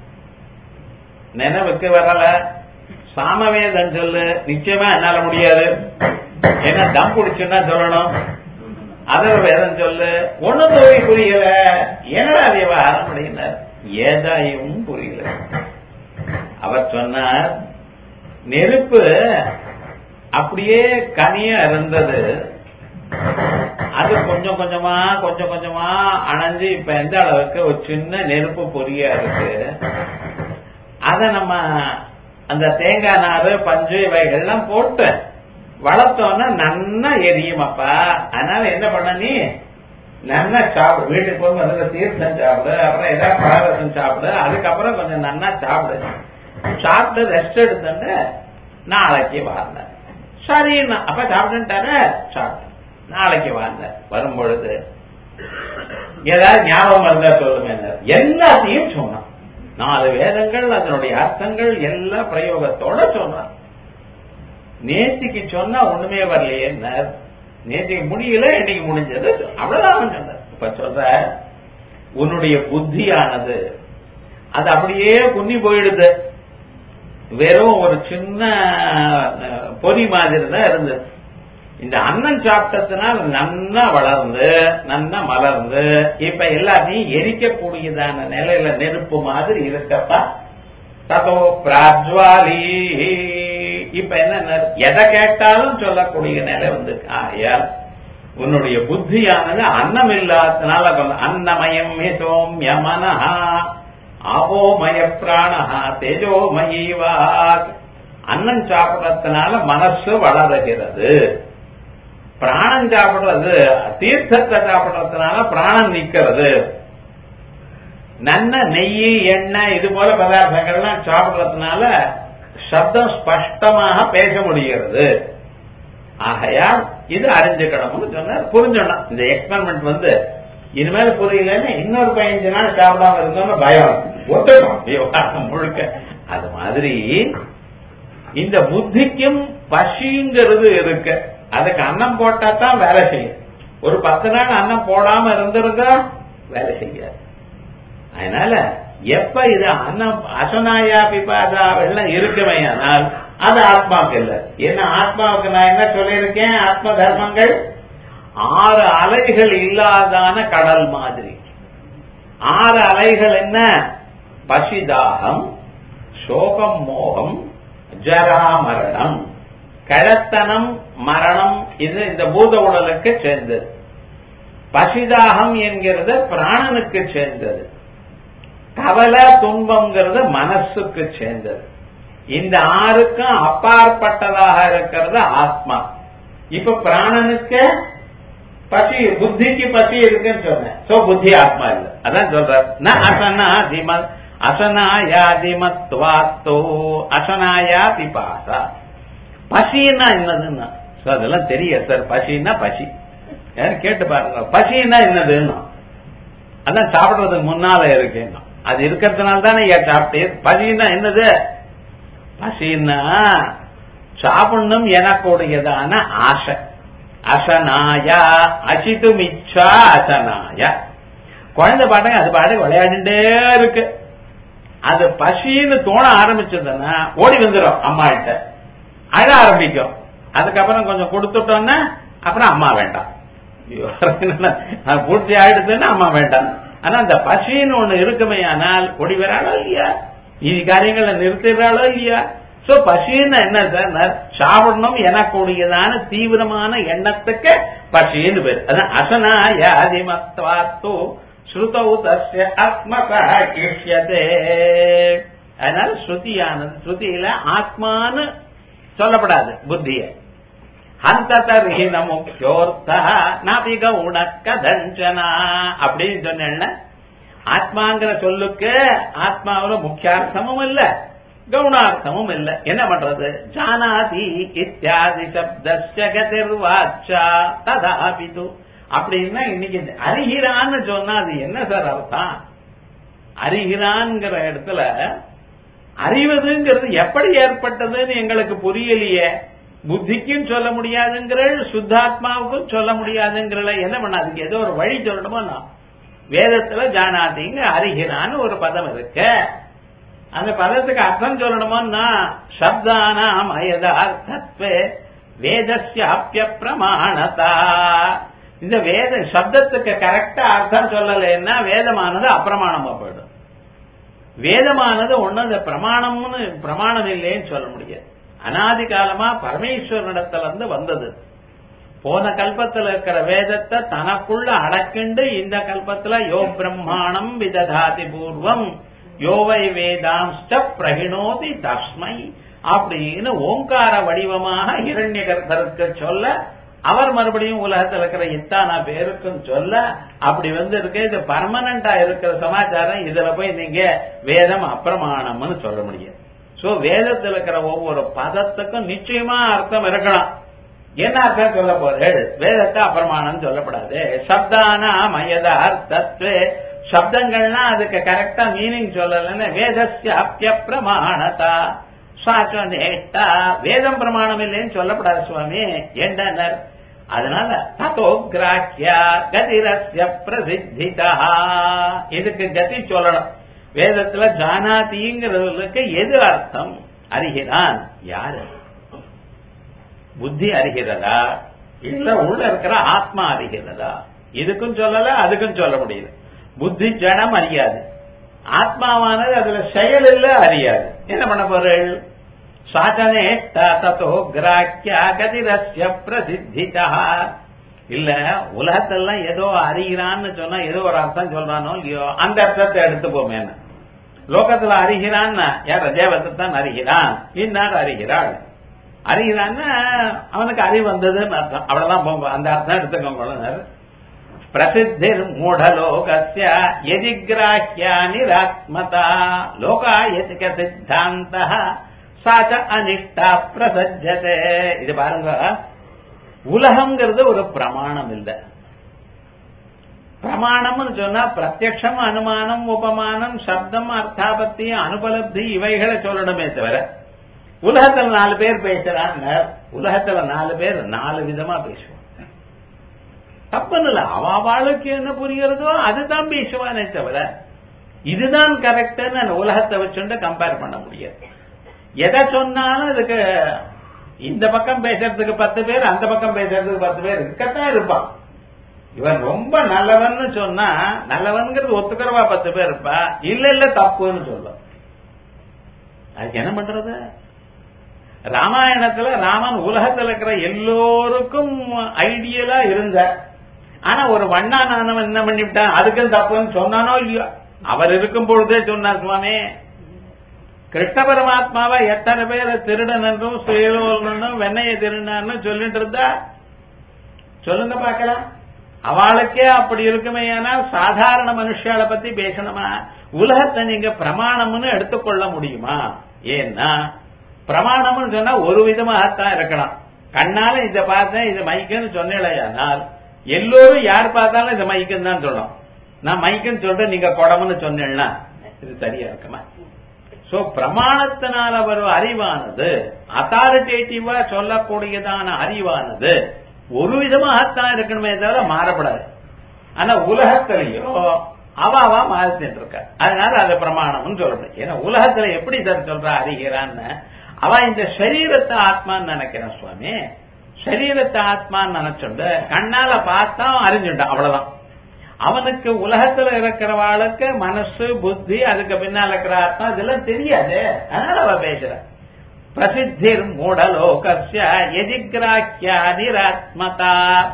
நினைவுக்கு வரல சாமவேதம் சொல்லு நிச்சயமா என்னால முடியாது ஏன்னா தம் பிடிச்சுன்னா சொல்லணும் அதர் வேதம் சொல்லு ஒண்ணு தோவி புரியல என்னடா விவகாரம் அப்படின்னார் ஏதாயும் புரியல அவர் சொன்னார் நெருப்பு அப்படியே கனியா இருந்தது அது கொஞ்சம் கொஞ்சமா கொஞ்சம் கொஞ்சமா அணைஞ்சு இப்ப எந்த அளவுக்கு ஒரு சின்ன நெருப்பு பொரியா இருக்கு அத நம்ம அந்த தேங்காய் நாறு பஞ்சு இவைகள்லாம் போட்டு வளர்த்தோன்னா நன்னா எரியும் அப்பா அதனால என்ன பண்ண நீ நன்னா சாப்பிடு வீட்டுக்கு போய் முதல்ல தீர்த்தம் சாப்பிடு அப்புறம் ஏதாவது பழரசம் சாப்பிடு அதுக்கப்புறம் கொஞ்சம் நன்னா சாப்பிடு சாப்பிட்டு ரெஸ்ட் எடுத்துட்டு நாளைக்கு வார்ந்தேன் சரிண்ணா அப்ப சாப்பிட்டுட்டாரு சாப்பிட்டு நாளைக்கு வார்ந்தேன் வரும் பொழுது ஏதாவது ஞாபகம் இருந்தா சொல்லுங்க எல்லாத்தையும் சொன்னான் நாலு வேதங்கள் அதனுடைய அர்த்தங்கள் எல்லா பிரயோகத்தோட சொன்னான் நேத்திக்கு சொன்னா ஒண்ணுமே வரலையே நேத்திக்கு முடியல இன்னைக்கு முடிஞ்சது அவ்வளவுதான் அவன் சொன்னார் இப்ப சொல்ற உன்னுடைய புத்தியானது அது அப்படியே குன்னி போயிடுது வெறும் ஒரு சின்ன பொறி மாதிரி தான் இருந்தது இந்த அண்ணன் சாப்பிட்டதுனால நன்னா வளர்ந்து நன்னா மலர்ந்து இப்ப எல்லாத்தையும் எரிக்கக்கூடியதான நிலையில நெருப்பு மாதிரி இருக்கப்பா ததோ பிராஜ்வாலி இப்ப என்ன எதை கேட்டாலும் சொல்லக்கூடிய நிலை வந்து ஆயால் உன்னுடைய புத்தியானது அன்னம் இல்லாதனால அன்னமயம் ஹிதோம் யமனஹா ஆபோமய பிராணஹா தேஜோமயீவா அன்னம் சாப்பிடறதுனால மனசு வளருகிறது பிராணம் சாப்பிடுறது தீர்த்தத்தை சாப்பிடுறதுனால பிராணம் நிக்கிறது நன்ன நெய் எண்ணெய் இது போல பதார்த்தங்கள்லாம் சாப்பிடுறதுனால சப்தம் ஸ்பஷ்டமாக பேச முடிகிறது ஆகையால் இது அறிஞ்சுக்கணும்னு சொன்னார் புரிஞ்சோம் இந்த எக்ஸ்பெரிமெண்ட் வந்து இனிமேல் புரியலன்னு இன்னொரு பதினஞ்சு நாள் சாப்பிடாம இருந்தோம்னு பயம் ஒத்துக்கணும் விவகாரம் முழுக்க அது மாதிரி இந்த புத்திக்கும் பசிங்கிறது இருக்கு அதுக்கு அன்னம் போட்டா தான் வேலை செய்யும் ஒரு பத்து நாள் அன்னம் போடாம இருந்திருந்தா வேலை செய்யாது அதனால எப்ப இது அன்னம் அசனாயா பிபாதா எல்லாம் இருக்குமே ஆனால் அது ஆத்மாவுக்கு இல்லை என்ன ஆத்மாவுக்கு நான் என்ன சொல்லியிருக்கேன் ஆத்ம தர்மங்கள் ஆறு அலைகள் இல்லாதான கடல் மாதிரி ஆறு அலைகள் என்ன பசிதாகம் சோகம் மோகம் ஜரா மரணம் கழத்தனம் மரணம் இது இந்த பூத உடலுக்கு சேர்ந்தது பசிதாகம் என்கிறது பிராணனுக்கு சேர்ந்தது கவலை துன்பம்ங்கிறது மனசுக்கு சேர்ந்தது இந்த ஆறுக்கும் அப்பாற்பட்டதாக இருக்கிறது ஆத்மா இப்ப பிராணனுக்கு பசி புத்திக்கு பசி இருக்குன்னு சொன்னேன் சோ புத்தி ஆத்மா இல்ல அதான் சொல்ற ந அசனா திமத் அசனாயாதிமத்வாத்தோ அசனாயா பிபாசா பசின்னா என்னதுன்னா அதெல்லாம் தெரியும் சார் பசின்னா பசி யாரும் கேட்டு பாருங்க பசின்னா என்னதுன்னா அதான் சாப்பிடுறதுக்கு முன்னால இருக்கேன் அது இருக்கிறதுனால தானே ஏன் சாப்பிட்டேன் பசின்னா என்னது பசின்னா சாப்பிடணும் எனக்கூடியதான ஆசை அசனாயா அசித்தும் இச்சா அசனாயா குழந்தை பாட்டுங்க அது பாட்டுக்கு விளையாடிட்டே இருக்கு அது பசின்னு தோண ஆரம்பிச்சதுன்னா ஓடி வந்துடும் அம்மா கிட்ட அழ ஆரம்பிக்கும் அதுக்கப்புறம் கொஞ்சம் கொடுத்துட்டோம்னா அப்புறம் அம்மா வேண்டாம் அது பூர்த்தி ஆயிடுதுன்னா அம்மா வேண்டாம் ஆனா அந்த பசின்னு ஒண்ணு இருக்குமே ஆனால் ஓடி வராளோ இல்லையா இது காரியங்களை நிறுத்திடுறாளோ இல்லையா சோ பசின்னு என்ன சார் சாப்பிடணும் எனக்கூடியதான தீவிரமான எண்ணத்துக்கு பசின்னு பேர் அதான் அசனாயாதிமத்வாத்தோ ஸ்ருதௌ தஸ்ய ஆத்மகா கிஷ்யதே அதனால ஸ்ருதியானது ஸ்ருதியில ஆத்மான்னு சொல்லப்படாது புத்திய ஹந்ததர்ஹி நமுக்யோர்த்த நாபி கவுண கதஞ்சனா அப்படின்னு சொன்னேன்னா ஆத்மாங்கிற சொல்லுக்கு ஆத்மாவில முக்கியார்த்தமும் இல்ல கவுனார்த்தமும் இல்ல என்ன பண்றது ஜானாதி இத்தியாதி சப்தஸ்ய கதிர்வாச்சா ததாபிது அப்படின்னா இன்னைக்கு அறிகிறான்னு சொன்னா அது என்ன சார் அர்த்தம் அறிகிறான்ங்கிற இடத்துல அறிவதுங்கிறது எப்படி ஏற்பட்டதுன்னு எங்களுக்கு புரியலையே புத்திக்கும் சொல்ல முடியாதுங்கிற சுத்தாத்மாவுக்கும் சொல்ல முடியாதுங்கிற என்ன பண்ணாதுங்க ஏதோ ஒரு வழி சொல்லணுமோ நான் வேதத்துல ஜானாதிங்க அறிகிறான்னு ஒரு பதம் இருக்கு அந்த பதத்துக்கு அர்த்தம் சொல்லணுமோன்னா சப்தானாம் அயதார்த்தத்வே வேதஸ்யாப்பிய பிரமாணதா இந்த வேத சப்தத்துக்கு கரெக்டா அர்த்தம் சொல்லலைன்னா வேதமானது அப்பிரமாணமா போயிடும் வேதமானது ஒண்ணு அந்த பிரமாணம்னு பிரமாணம் இல்லைன்னு சொல்ல முடியாது அனாதி காலமா பரமேஸ்வரனிடத்துல இருந்து வந்தது போன கல்பத்துல இருக்கிற வேதத்தை தனக்குள்ள அடக்கிண்டு இந்த கல்பத்துல யோ பிரம்மாணம் விததாதி பூர்வம் யோவை வேதாம்ஸ்ட பிரகிணோதி தஸ்மை அப்படின்னு ஓங்கார வடிவமாக இரண்ய கர்ப்பருக்கு சொல்ல அவர் மறுபடியும் உலகத்தில் இருக்கிற இத்தானா பேருக்கும் சொல்ல அப்படி வந்து இருக்கு இது பர்மனண்டா இருக்கிற சமாச்சாரம் இதுல போய் நீங்க வேதம் அப்பிரமாணம்னு சொல்ல முடியும் சோ வேதத்தில் இருக்கிற ஒவ்வொரு பதத்துக்கும் நிச்சயமா அர்த்தம் இருக்கலாம் என்ன அர்த்தம் சொல்ல போறேன் வேதத்தை அப்பிரமாணம் சொல்லப்படாது சப்தானா மயத அர்த்தத்வே சப்தங்கள்னா அதுக்கு கரெக்டா மீனிங் சொல்லலன்னு வேதஸ்ய அப்பிய பிரமாணதா சாச்சனேட்டா வேதம் பிரமாணம் இல்லைன்னு சொல்லப்படாது சுவாமி என்றனர் அதனால ததோ கிராக்கியா கதிரஸ்ய பிரசித்திதா இதுக்கு கதி சொல்லணும் வேதத்துல ஜானாதிங்கிறதுக்கு எது அர்த்தம் அறிகிறான் யாரு புத்தி அறிகிறதா இல்ல உள்ள இருக்கிற ஆத்மா அறிகிறதா இதுக்கும் சொல்லல அதுக்கும் சொல்ல முடியல புத்தி ஜனம் அறியாது ஆத்மாவானது அதுல செயல் இல்ல அறியாது என்ன பண்ண பொருள் சாச்சனே தத்தோ கிராக்கியா கதிரஸ்ய பிரசித்திதா இல்ல உலகத்தெல்லாம் ஏதோ அறிகிறான்னு சொன்னா ஏதோ ஒரு அர்த்தம் சொல்றானோ இல்லையோ அந்த அர்த்தத்தை எடுத்துப்போமே லோகத்துல அறிகிறான்னா யார தேவத்தை தான் அறிகிறான் இன்னார் அறிகிறாள் அறிகிறான்னா அவனுக்கு அறிவு வந்ததுன்னு அர்த்தம் அவ்வளவுதான் அந்த அர்த்தம் எடுத்துக்கோங்க பிரசித்திர் மூடலோகஸ்ய எதிகிராஹ்யா நிராத்மதா லோகாயதிக சித்தாந்த சாச்ச அனிஷ்டா பிரசஜதே இது பாருங்க உலகம்ங்கிறது ஒரு பிரமாணம் இல்ல பிரமாணம்னு சொன்னா பிரத்யக்ஷம் அனுமானம் உபமானம் சப்தம் அர்த்தாபத்தி அனுபலப்தி இவைகளை சொல்லணுமே தவிர உலகத்துல நாலு பேர் பேசுறாங்க உலகத்துல நாலு பேர் நாலு விதமா பேசுவாங்க தப்புன்னு இல்ல அவளுக்கு என்ன புரிகிறதோ அதுதான் பேசுவானே தவிர இதுதான் கரெக்ட்னு அந்த உலகத்தை வச்சுட்டு கம்பேர் பண்ண முடியாது எதை சொன்னாலும் அதுக்கு இந்த பக்கம் பேசுறதுக்கு பத்து பேர் அந்த பக்கம் பேசுறதுக்கு பத்து பேர் இருக்கத்தான் இருப்பான் இவன் ரொம்ப நல்லவன்னு சொன்னா நல்லவன்கிறது ஒத்துக்கிறவா பத்து பேர் இருப்பா இல்ல இல்ல தப்புன்னு சொல்லும் அதுக்கு என்ன பண்றது ராமாயணத்துல ராமன் உலகத்துல இருக்கிற எல்லோருக்கும் ஐடியலா இருந்தார் ஆனா ஒரு வண்ணானவன் என்ன பண்ணிவிட்டான் அதுக்கும் தப்புன்னு சொன்னானோ இல்லையோ அவர் இருக்கும் பொழுதே சொன்னார் சுவாமி கிருஷ்ண பரமாத்மாவை எத்தனை பேர் திருடன் என்றும் சுயலோகனும் வெண்ணைய திருடன்னு சொல்லிட்டு இருந்தா சொல்லுங்க பார்க்கலாம் அவளுக்கே அப்படி இருக்குமே ஆனால் சாதாரண மனுஷால பத்தி பேசணுமா உலகத்தை நீங்க பிரமாணம்னு எடுத்துக்கொள்ள முடியுமா ஏன்னா பிரமாணம்னு சொன்னா ஒரு விதமாகத்தான் இருக்கலாம் கண்ணால இதை பார்த்தேன் இது மைக்குன்னு சொன்னேனால் எல்லோரும் யார் பார்த்தாலும் இது மைக்குன்னு தான் சொல்லணும் நான் மைக்குன்னு சொல்றேன் நீங்க குடம்னு சொன்னேன்னா இது சரியா இருக்குமா சோ பிரமாணத்தினால வரும் அறிவானது அத்தாரிட்டேட்டிவா சொல்லக்கூடியதான அறிவானது ஒரு விதமாகத்தான் இருக்கணுமே தவிர மாறப்படாது ஆனா உலகத்திலேயோ அவாவா மாறிட்டு இருக்க அதனால அது பிரமாணம்னு சொல்ல முடியும் ஏன்னா உலகத்துல எப்படி சார் சொல்றா அறிகிறான்னு அவ இந்த சரீரத்தை ஆத்மான்னு நினைக்கிறான் சுவாமி சரீரத்தை ஆத்மான்னு நினைச்சுண்டு கண்ணால பார்த்தா அறிஞ்சுட்டான் அவ்வளவுதான் அவனுக்கு உலகத்துல இருக்கிறவாளுக்கு மனசு புத்தி அதுக்கு பின்னால இருக்கிற ஆத்மா இதெல்லாம் தெரியாது அதனால அவ பேசுற பிரசித்திர் மூடலோகஸ்ய எதிகிராக்கியா நிராத்மதா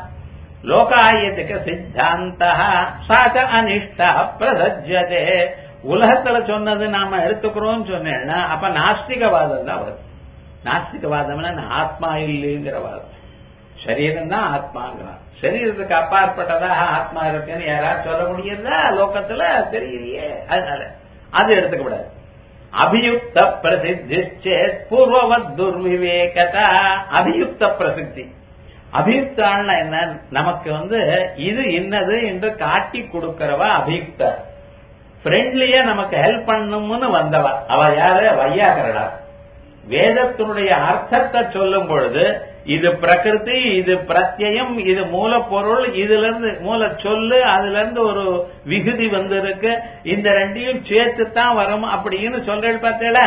லோகாயதிக சித்தாந்த சாச்ச அனிஷ்டா பிரசஜதே உலகத்துல சொன்னது நாம எடுத்துக்கிறோம் சொன்னேன்னா அப்ப நாஸ்திகவாதம் தான் வருது நாஸ்திகவாதம்னா ஆத்மா இல்லைங்கிற வாதம் சரீரம் தான் ஆத்மாங்கிறான் சரீரத்துக்கு அப்பாற்பட்டதாக ஆத்மா இருக்குன்னு யாராவது சொல்ல முடியுதா லோகத்துல தெரியலையே அதனால அது எடுத்துக்கூடாது அபியுக்த பிரசித்தி பூர்வவத் துர்விவேகதா அபியுக்த பிரசித்தி அபியுக்தாள்னா என்ன நமக்கு வந்து இது இன்னது என்று காட்டி கொடுக்கிறவா அபியுக்த ஃப்ரெண்ட்லியா நமக்கு ஹெல்ப் பண்ணும்னு வந்தவா அவ யாரு வையாகரடா வேதத்தினுடைய அர்த்தத்தை சொல்லும் பொழுது இது பிரகிருதி இது பிரத்யம் இது மூலப்பொருள் இதுல இருந்து மூல சொல்லு அதுல இருந்து ஒரு விகுதி வந்து இருக்கு இந்த ரெண்டையும் சேர்த்து தான் வரும் அப்படின்னு சொல்றேன் பார்த்தேல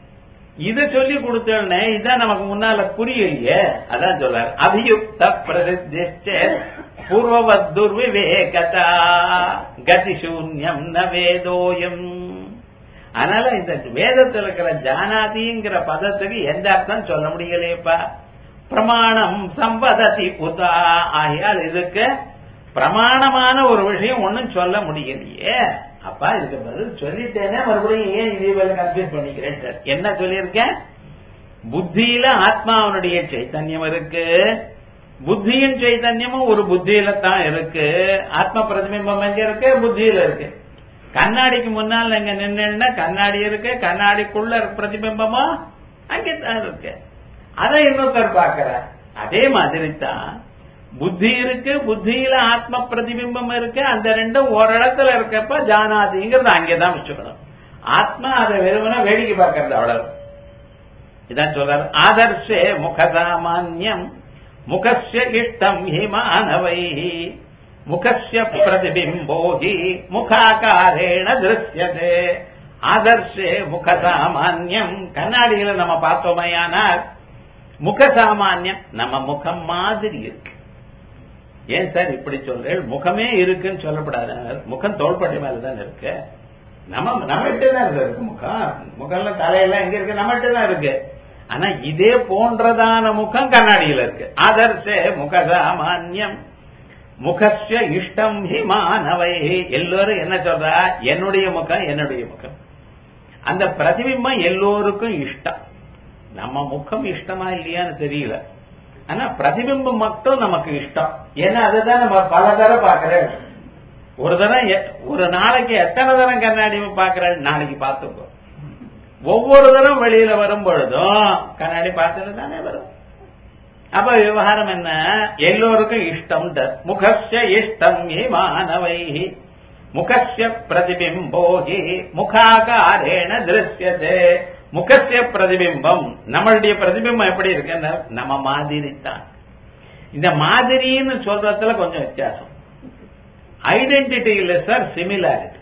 இத சொல்லி கொடுத்தேன்னு இதான் நமக்கு முன்னால புரியலையே அதான் சொல்றாரு அபியுக்த பிரசித்தி பூர்வவத் துர்விவேகதா கதி சூன்யம் ந வேதோயம் அதனால இந்த வேதத்தில் இருக்கிற ஜானாதிங்கிற பதத்துக்கு எந்த அர்த்தம் சொல்ல முடியலையப்பா பிரமாணம் சம்பததி புதா ஆகையால் இதுக்கு பிரமாணமான ஒரு விஷயம் ஒன்னும் சொல்ல முடியலையே அப்பா இதுக்கு பதில் சொல்லிட்டேனே மறுபடியும் ஏன் இதே வேலை கன்ஃபியூஸ் பண்ணிக்கிறேன் சார் என்ன சொல்லியிருக்கேன் புத்தியில ஆத்மாவனுடைய சைத்தன்யம் இருக்கு புத்தியின் சைத்தன்யமும் ஒரு புத்தியில தான் இருக்கு ஆத்ம பிரதிபிம்பம் எங்க இருக்கு புத்தியில இருக்கு கண்ணாடிக்கு முன்னால் நீங்க நின்னா கண்ணாடி இருக்கு கண்ணாடிக்குள்ள பிரதிபிம்பமா அங்கே தான் இருக்கு அதை இன்னொருத்தர் பார்க்கிற அதே மாதிரி தான் புத்தி இருக்கு புத்தியில ஆத்ம பிரதிபிம்பம் இருக்கு அந்த ரெண்டும் ஒரு இடத்துல இருக்கப்ப ஜானாதிங்கிறது அங்கேதான் வச்சுக்கணும் ஆத்மா அதை வெறுமனா வேடிக்கை பார்க்கறது அவ்வளவு இதான் சொல்றாரு ஆதர்ஷே முகசாமான்யம் முகஸ்ய இஷ்டம் ஹி மாணவை முகஸ்ய பிரதிபிம்போ ஹி முகாகாரேண திருஷ்யதே ஆதர்ஷே முகசாமான்யம் கண்ணாடிகளை நம்ம பார்த்தோமையானால் முகசாமான்யம் நம்ம முகம் மாதிரி இருக்கு ஏன் சார் இப்படி சொல்றேன் முகமே இருக்குன்னு சொல்லப்படாது முகம் தோள்பட்டை மேலதான் இருக்கு நம்ம நம்மகிட்ட தான் இருக்கு முகம் முகம்ல தலையெல்லாம் எங்க இருக்கு நம்மகிட்ட தான் இருக்கு ஆனா இதே போன்றதான முகம் கண்ணாடியில இருக்கு ஆதர்ஷே முகசாமான்யம் முகஸ்ய இஷ்டம் ஹி மாணவை எல்லோரும் என்ன சொல்றா என்னுடைய முகம் என்னுடைய முகம் அந்த பிரதிபிம்பம் எல்லோருக்கும் இஷ்டம் நம்ம முகம் இஷ்டமா இல்லையான்னு தெரியல ஆனா பிரதிபிம்பம் மட்டும் நமக்கு இஷ்டம் ஏன்னா அதுதான் நம்ம பல தரம் பாக்குறேன் ஒரு தரம் ஒரு நாளைக்கு எத்தனை தரம் கண்ணாடி பாக்குறேன் நாளைக்கு பார்த்துக்கோ ஒவ்வொரு தரம் வெளியில வரும் பொழுதும் கண்ணாடி பார்த்துட்டு தானே வரும் அப்ப விவகாரம் என்ன எல்லோருக்கும் இஷ்டம் முகஸ்ய இஷ்டம் ஹி மாணவை முகஸ்ய பிரதிபிம்போ ஹி முகாகாரேண திருஷ்யதே முகசிய பிரதிபிம்பம் நம்மளுடைய பிரதிபிம்பம் எப்படி இருக்கு நம்ம மாதிரி தான் இந்த மாதிரின்னு சொல்றதுல கொஞ்சம் வித்தியாசம் ஐடென்டிட்டி இல்ல சார் சிமிலாரிட்டி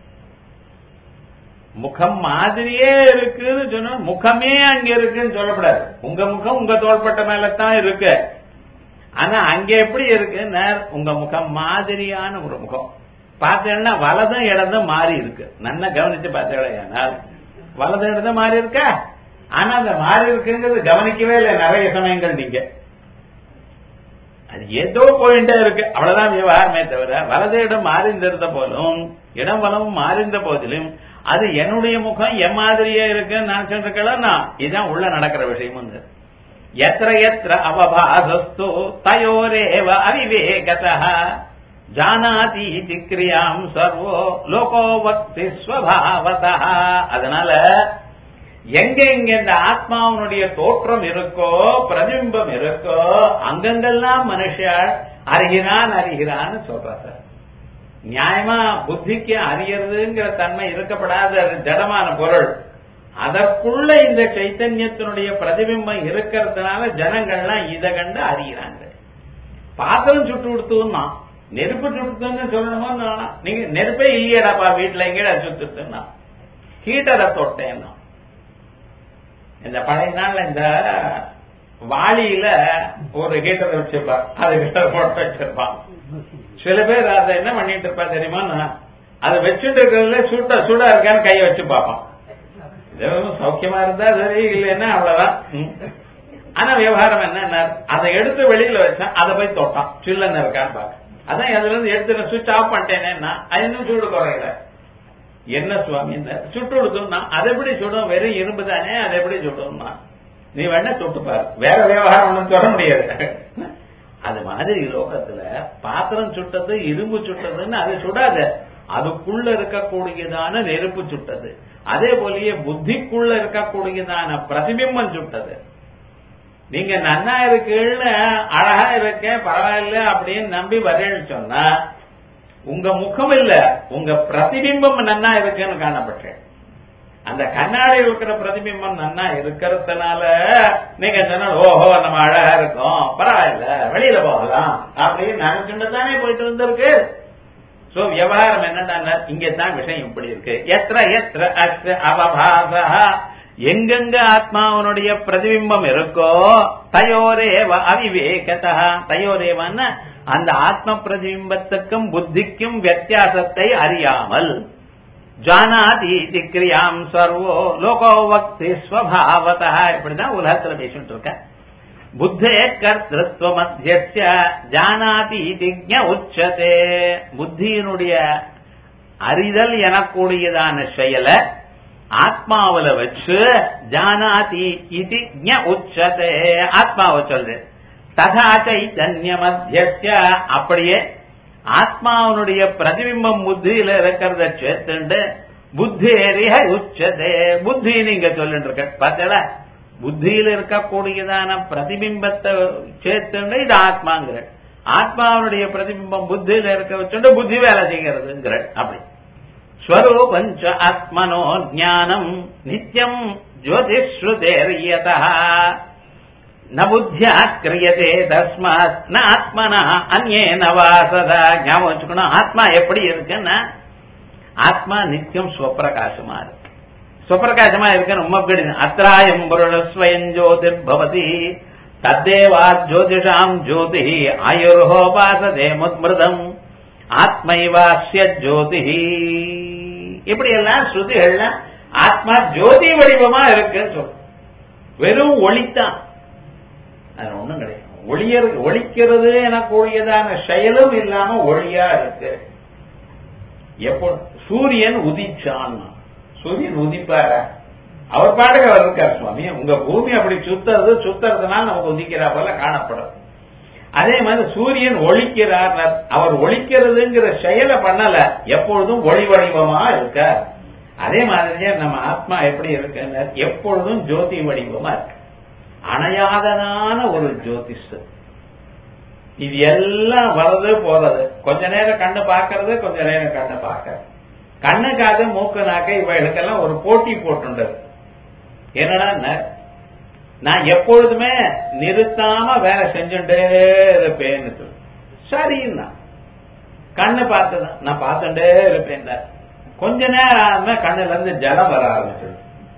முகம் மாதிரியே இருக்குன்னு சொன்னா முகமே அங்க இருக்குன்னு சொல்லக்கூடாது உங்க முகம் உங்க தோள்பட்ட மேலதான் இருக்கு ஆனா அங்க எப்படி இருக்குன்னா உங்க முகம் மாதிரியான ஒரு முகம் பார்த்தேன்னா வலதும் இடதும் மாறி இருக்கு நல்லா கவனிச்சு பார்த்தேனால் வலது இடது மாறி இருக்கா ஆனா அந்த மாறி இருக்குங்கிறது கவனிக்கவே இல்லை நிறைய சமயங்கள் நீங்க அது ஏதோ போயிட்டே இருக்கு அவ்வளவுதான் விவகாரமே தவிர வலது இடம் மாறிந்திருந்த போலும் இடம் வளமும் மாறிந்த போதிலும் அது என்னுடைய முகம் என் மாதிரியே இருக்குன்னு நான் சொல்றேன் இதுதான் உள்ள நடக்கிற விஷயம் எத்திர எத்திர அவபாசஸ்து தயோரேவ அவிவேகத ஜானாதி கிரியாம் சர்வோ லோகோ பக்தி ஸ்வபாவதா அதனால எங்க எங்க இந்த ஆத்மாவனுடைய தோற்றம் இருக்கோ பிரதிபிம்பம் இருக்கோ அங்கங்கெல்லாம் மனுஷால் அறிகிறான் அறிகிறான்னு சொல்றாங்க நியாயமா புத்திக்கு அறியறதுங்கிற தன்மை இருக்கப்படாத அது ஜடமான பொருள் அதற்குள்ள இந்த சைத்தன்யத்தினுடைய பிரதிபிம்பம் இருக்கிறதுனால ஜனங்கள்லாம் இதை கண்டு அறிகிறாங்க பாத்திரம் சுட்டு கொடுத்தோம்னா நெருப்பு சுட்டுன்னு சொல்லணுமோ நீங்க நெருப்பே இல்லையடாப்பா வீட்டுல எங்கடா சுத்துனா ஹீட்டரை தொட்டேன்னா இந்த பழைய நாள்ல இந்த வாளியில ஒரு ஹீட்டரை வச்சிருப்பா அது ஹீட்டர் போட்டு வச்சிருப்பான் சில பேர் அதை என்ன பண்ணிட்டு இருப்பா தெரியுமா அதை வச்சுட்டு இருக்கிறதுல சுட்ட சுடா இருக்கான்னு கையை வச்சு பார்ப்பான் சௌக்கியமா இருந்தா சரி இல்லைன்னா அவ்வளவுதான் ஆனா விவகாரம் என்ன அதை எடுத்து வெளியில வச்சா அதை போய் தொட்டான் சில்லன்னு இருக்கான்னு பாக்க அதான் அதுல இருந்து எடுத்து சுவிட்ச் ஆஃப் பண்ணிட்டேனேன்னா அது இன்னும் சூடு குறையல என்ன சுவாமி இந்த சுட்டு கொடுத்தோம்னா அதை எப்படி சுடும் வெறும் இரும்பு தானே அதை எப்படி சுடும்னா நீ வேணா தொட்டு பாரு வேற விவகாரம் ஒண்ணும் சொல்ல முடியாது அது மாதிரி லோகத்துல பாத்திரம் சுட்டது இரும்பு சுட்டதுன்னு அது சுடாத அதுக்குள்ள இருக்கக்கூடியதான நெருப்பு சுட்டது அதே போலயே புத்திக்குள்ள இருக்கக்கூடியதான பிரதிபிம்பம் சுட்டது நீங்க நன்னா இருக்குன்னு அழகா இருக்கேன் பரவாயில்ல அப்படின்னு நம்பி வரேன்னு சொன்னா உங்க முகம் இல்ல உங்க பிரதிபிம்பம் நன்னா இருக்குன்னு காணப்பட்டேன் அந்த கண்ணாடி இருக்கிற பிரதிபிம்பம் நன்னா இருக்கிறதுனால நீங்க சொன்ன ஓஹோ நம்ம அழகா இருக்கோம் பரவாயில்ல வெளியில போகலாம் அப்படின்னு நினைச்சுட்டு தானே போயிட்டு வந்திருக்கு சோ விவகாரம் என்னன்னா இங்க தான் விஷயம் இப்படி இருக்கு எത്ര எത്ര அஸ்ய அவபாசா எங்கெங்க ஆத்மாவனுடைய பிரதிபிம்பம் இருக்கோ தயோரேவ அவிவேகதா தயோரேவன்னா அந்த ஆத்ம பிரதிபிம்பத்துக்கும் புத்திக்கும் வித்தியாசத்தை அறியாமல் ஜானாதி கிரியாம் சர்வோ லோகோ வக்தி ஸ்வபாவதா இப்படிதான் உலகத்துல பேசிட்டு இருக்க புத்தே கர்த்திருவ மத்திய ஜானாதி ஜ உச்சதே புத்தியினுடைய அறிதல் எனக்கூடியதான செயலை ஆத்மாவில வச்சு ஜானாதி இது ஜ உச்சதே ஆத்மாவை சொல்றது ததா சைத்தன்ய மத்திய அப்படியே ஆத்மாவனுடைய பிரதிபிம்பம் புத்தியில இருக்கிறத சேர்த்துண்டு புத்தேரிய உச்சதே புத்தி நீங்க சொல்லிட்டு இருக்க பார்த்தல புத்தியில இருக்கக்கூடியதான பிரதிபிம்பத்தை சேர்த்துண்டு இது ஆத்மாங்கிற ஆத்மாவனுடைய பிரதிபிம்பம் புத்தியில இருக்க வச்சுட்டு புத்தி வேலை செய்கிறதுங்கிற அப்படி ஸ்வரூபஞ்ச ஆத்மனோ ஜானம் நித்தியம் ஜோதிஸ்ருதேரியதா ந புத்தியா கிரியதே தஸ்மாத் ந ஆத்மனா அந்நேன வாசதா ஞாபகம் வச்சுக்கணும் ஆத்மா எப்படி இருக்குன்னா ஆத்மா நித்தியம் ஸ்வப்பிரகாசமா இருக்கு ஸ்வப்பிரகாசமா இருக்கு ரொம்ப கடினம் அத்திராயம் புருஷஸ்வயம் ஜோதிர் பவதி தத்தேவா ஜோதிஷாம் ஜோதி ஆயுர்ஹோபாசதே முத்மிருதம் ஆத்மைவாசிய ஜோதி இப்படி எல்லாம் ஸ்ருதிகள்லாம் ஆத்மா ஜோதி வடிவமா இருக்குன்னு சொல்லும் வெறும் ஒளித்தான் அது ஒண்ணும் கிடையாது ஒளியர் ஒழிக்கிறது எனக்கூடியதான செயலும் இல்லாம ஒளியா இருக்கு எப்போ சூரியன் உதிச்சான் சூரியன் உதிப்பார அவர் பாட்டுக்கு அவர் இருக்கார் சுவாமி உங்க பூமி அப்படி சுத்துறது சுத்துறதுனால நமக்கு உதிக்கிறா போல காணப்படும் அதே மாதிரி சூரியன் ஒழிக்கிறார் அவர் ஒழிக்கிறதுங்கிற செயலை பண்ணல எப்பொழுதும் ஒளி வடிவமா இருக்கார் அதே மாதிரியே நம்ம ஆத்மா எப்படி இருக்கு எப்பொழுதும் ஜோதி வடிவமா இருக்கு அணையாதனான ஒரு ஜோதிஷ் இது எல்லாம் வர்றது போறது கொஞ்ச நேரம் கண்ணு பாக்குறது கொஞ்ச நேரம் கண்ணு பார்க்கறது கண்ணு காது மூக்கு நாக்க இவைகளுக்கெல்லாம் ஒரு போட்டி போட்டுண்டது என்னடா நான் எப்பொழுதுமே நிறுத்தாம வேலை செஞ்சுட்டே இருப்பேன்னு சொல்லு சரின்னா கண்ணு பார்த்ததான் நான் பார்த்துட்டே இருப்பேன் கொஞ்ச நேரம் ஆனா கண்ணுல இருந்து ஜலம் வர ஆரம்பிச்சிடும்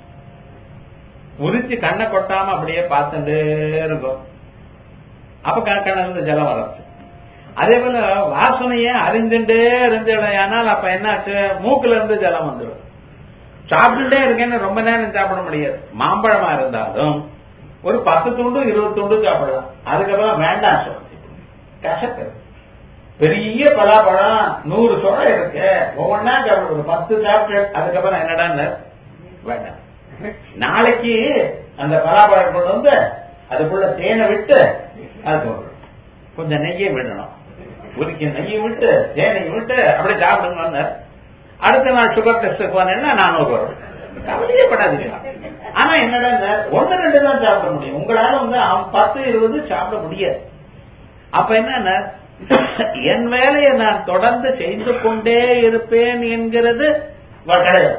உரிச்சு கண்ணை கொட்டாம அப்படியே பார்த்துட்டே இருக்கும் அப்ப கணக்கான இருந்து ஜலம் வளர்ச்சி அதே போல வாசனைய அறிந்துட்டே இருந்தேனால் அப்ப என்னாச்சு மூக்குல இருந்து ஜலம் வந்துடும் சாப்பிட்டுட்டே இருக்கேன்னு ரொம்ப நேரம் சாப்பிட முடியாது மாம்பழமா இருந்தாலும் ஒரு பத்து துண்டு இருபது துண்டு சாப்பிடலாம் அதுக்கப்புறம் வேண்டாம் சொல்லி கசக்கு பெரிய பலாப்பழம் நூறு சொலை இருக்கு ஒவ்வொன்னா சாப்பிடுறது பத்து சாப்பிட்டு அதுக்கப்புறம் என்னடா வேண்டாம் நாளைக்கு அந்த பலாப்பழம் கொண்டு வந்து அதுக்குள்ள தேனை விட்டு அது போடணும் கொஞ்சம் நெய்யை விடணும் உரிக்க நெய்யை விட்டு தேனை விட்டு அப்படி சாப்பிடுங்க அடுத்த நாள் சுகர் டெஸ்ட் போனேன்னா நானூறு வரும் கவலையே படாதீங்க ஆனா என்னடா ஒன்னு ரெண்டு தான் சாப்பிட முடியும் உங்களால வந்து பத்து இருபது சாப்பிட முடியாது அப்ப என்ன என் வேலையை நான் தொடர்ந்து செய்து கொண்டே இருப்பேன் என்கிறது கிடையாது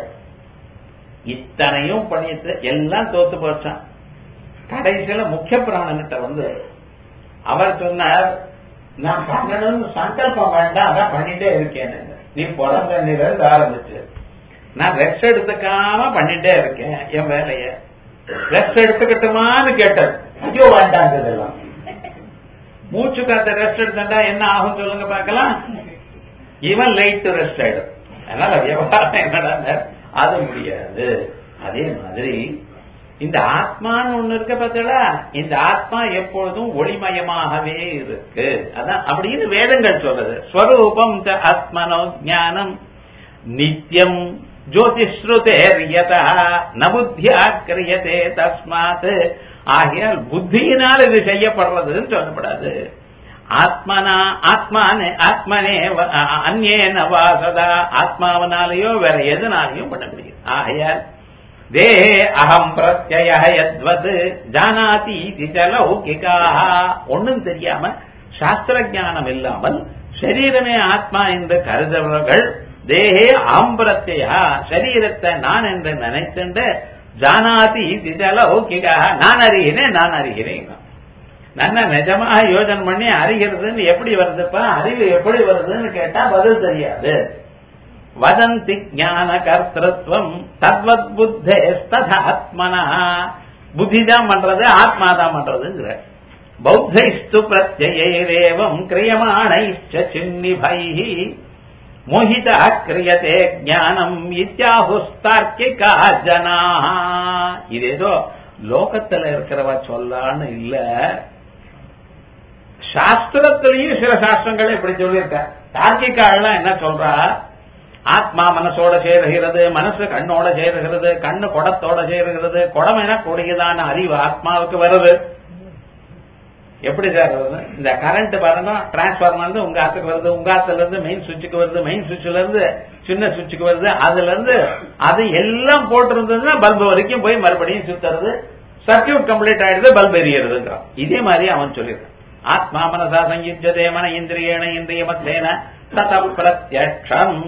இத்தனையும் பண்ணிட்டு எல்லாம் தோத்து போச்சான் கடைசியில முக்கிய பிராணன்கிட்ட வந்து அவர் சொன்னார் நான் பண்ணணும்னு சங்கல்பம் வேண்டாம் அதான் பண்ணிட்டே இருக்கேன் நீ பிறந்த ஆரம்பிச்சு நான் ரெஸ்ட் எடுத்துக்காம பண்ணிட்டே இருக்கேன் என் வேலைய ரெஸ்ட் எடுத்துக்கிட்டுமான்னு கேட்டது ஐயோ வேண்டாம் இதெல்லாம் மூச்சு காத்த ரெஸ்ட் எடுத்தா என்ன ஆகும் சொல்லுங்க பார்க்கலாம் இவன் லைட் ரெஸ்ட் ஆயிடும் அதனால விவகாரம் என்னடா அது முடியாது அதே மாதிரி இந்த ஆத்மான்னு ஒண்ணு இருக்க பார்த்தா இந்த ஆத்மா எப்பொழுதும் ஒளிமயமாகவே இருக்கு அதான் அப்படின்னு வேதங்கள் சொல்றது ஸ்வரூபம் ஆத்மனோ ஞானம் நித்தியம் ஜோதிஸ்ருதேரியதா நபுத்தியா கிரியதே தஸ்மாத் ஆகையால் புத்தியினால் இது செய்யப்படுறதுன்னு சொல்லப்படாது ஆத்மனா ஆத்மானே ஆத்மனே வ- அ- அந்நேன வாசதா ஆத்மாவனாலேயோ வேற எதுனாலையும் பண்ண முடியும் ஆகையால் தேஹே அகம் பிரத்யய யத்வது ஜானாதி இது லௌகிகா ஒண்ணும் தெரியாம சாஸ்திர ஞானம் இல்லாமல் சரீரமே ஆத்மா என்று கருதுபவர்கள் தேஹே அகம் பிரத்யா சரீரத்தை நான் என்று நினைத்துண்டு ஜானாதி இது லௌகிகா நான் அறிகிறேன் நான் அறிகிறேன் நன்ன நிஜமாக யோஜனை பண்ணி அறிகிறதுன்னு எப்படி வருதுப்பா அறிவு எப்படி வருதுன்னு கேட்டா பதில் தெரியாது வதந்தி ஞான கர்த்தத்துவம் தத்வத் புத்தே ததாத்மனா புத்தி தான் பண்றது ஆத்மா தான் பண்றதுங்கிற பௌத்தைஸ்து பிரத்யேவம் கிரியமாணைச்ச சின்னிபைஹி மோகிதா கிரியதே ஞானம் இத்தியாகுஸ்தார்க்கிகா ஜனா இது ஏதோ லோகத்துல இருக்கிறவ சொல்லான்னு இல்ல சாஸ்திரத்திலையும் சில சாஸ்திரங்கள் இப்படி சொல்லியிருக்க தார்க்கிகாலாம் என்ன சொல்றா ஆத்மா மனசோட சேருகிறது மனசு கண்ணோட சேருகிறது கண்ணு குடத்தோட சேருகிறது குடம் என கூடியதான அறிவு ஆத்மாவுக்கு வருது எப்படி சார் வருது இந்த கரண்ட் பாருங்க டிரான்ஸ்பார்மர் இருந்து உங்க ஆத்துக்கு வருது உங்க ஆத்துல இருந்து மெயின் சுவிட்சுக்கு வருது மெயின் சுவிட்ச்ல இருந்து சின்ன சுவிட்சுக்கு வருது அதுல இருந்து அது எல்லாம் போட்டிருந்ததுன்னா பல்பு வரைக்கும் போய் மறுபடியும் சுத்துறது சர்க்கியூட் கம்ப்ளீட் ஆயிடுது பல்ப் எரியறதுங்கிறான் இதே மாதிரி அவன் சொல்லியிருக்கான் ஆத்மா மனசா சயுஜதே மன இந்திரியேன இந்திரிய மத்தேன தத பிரத்யக்ஷம்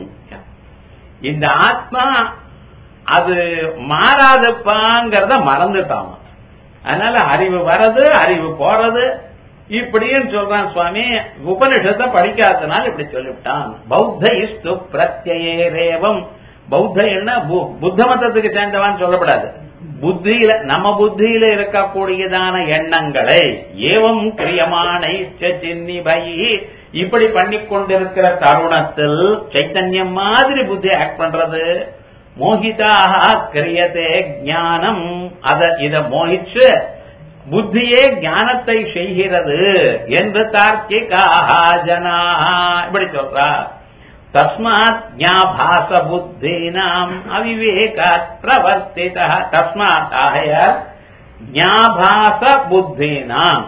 இந்த ஆத்மா அது மாறாதப்பாங்கிறத மறந்துட்டான் அதனால அறிவு வர்றது அறிவு போறது இப்படின்னு சொல்றான் சுவாமி உபனிஷத்தை படிக்காதனால இப்படி சொல்லிவிட்டான் பௌத்த இஸ்து பிரத்யேரேவம் பௌத்த என்ன பு- புத்த மதத்துக்கு சேர்ந்தவான்னு சொல்லப்படாது புத்தியில நம்ம புத்தியில இருக்கக்கூடியதான எண்ணங்களை ஏவம் கிரியமான சின்னி பயி இப்படி பண்ணி கொண்டிருக்கிற தருணத்தில் சைத்தன்யம் மாதிரி புத்தி ஆக்ட் பண்றது மோகிதாக கிரியதே ஞானம் அத இத மோகிச்சு புத்தியே ஞானத்தை செய்கிறது என்று தார்க்கிகாக ஜனா இப்படி சொல்றா தஸ்மாத் ஞாபாச புத்தீனாம் அவிவேகாத் பிரவர்த்தித தஸ்மாத் ஆய ஞாபாச புத்தீனாம்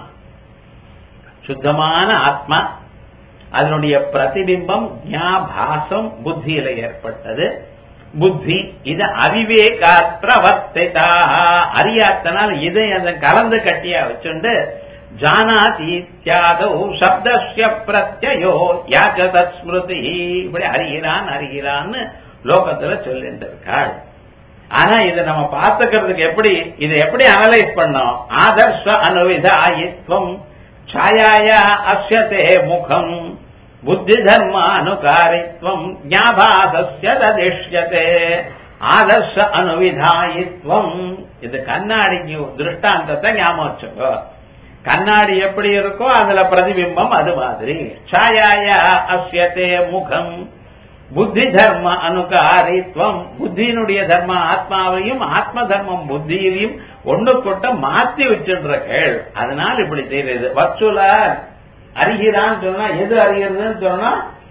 சுத்தமான ஆத்மா அதனுடைய பிரதிபிம்பம் ஞாபாசம் புத்தியில ஏற்பட்டது புத்தி இது அவிவேகாத் பிரவர்த்திதா அறியாத்தனால் இதை அதன் கலந்து கட்டியா வச்சுண்டு ஜானாதீத்யாதோ சப்தஸ்ய பிரத்யயோ யாச்ச தத் ஸ்மிருதி இப்படி அறிகிறான் அறிகிறான்னு லோகத்துல சொல்லிட்டு இருக்காள் ஆனா இதை நம்ம பார்த்துக்கிறதுக்கு எப்படி இதை எப்படி அனலைஸ் பண்ணோம் ஆதர்ஷ அனுவிதாயித்வம் ಛಾಯಾಯ ಅಸ್ಯತೆ ಮುಖಂ ಬುದ್ಧಿ ಧರ್ಮ ಅನುಕಾರಿತ್ವಂ ಜ್ಞಾಭಾಸಸ್ಯ ತದಿಷ್ಯತೆ ಆದರ್ಶ ಅನುವಿಧಾಯಿತ್ವಂ இது கண்ணாடிக்கு திருஷ்டாந்தத்தை ஞாபகம் வச்சுக்கோ கண்ணாடி எப்படி இருக்கோ அதுல பிரதிபிம்பம் அது மாதிரி ಛಾಯಾಯ அஸ்யதே முகம் புத்தி தர்ம அனுகாரித்வம் புத்தியினுடைய தர்ம ஆத்மாவையும் ஆத்ம தர்மம் புத்தியையும் ஒண்ணு கொட்ட மாத்தி வச்சுன்ற கேள் அதனால இப்படி தெரியுது வச்சுல அறிகிறான்னு சொன்னா எது அறிகிறதுன்னு சொன்னா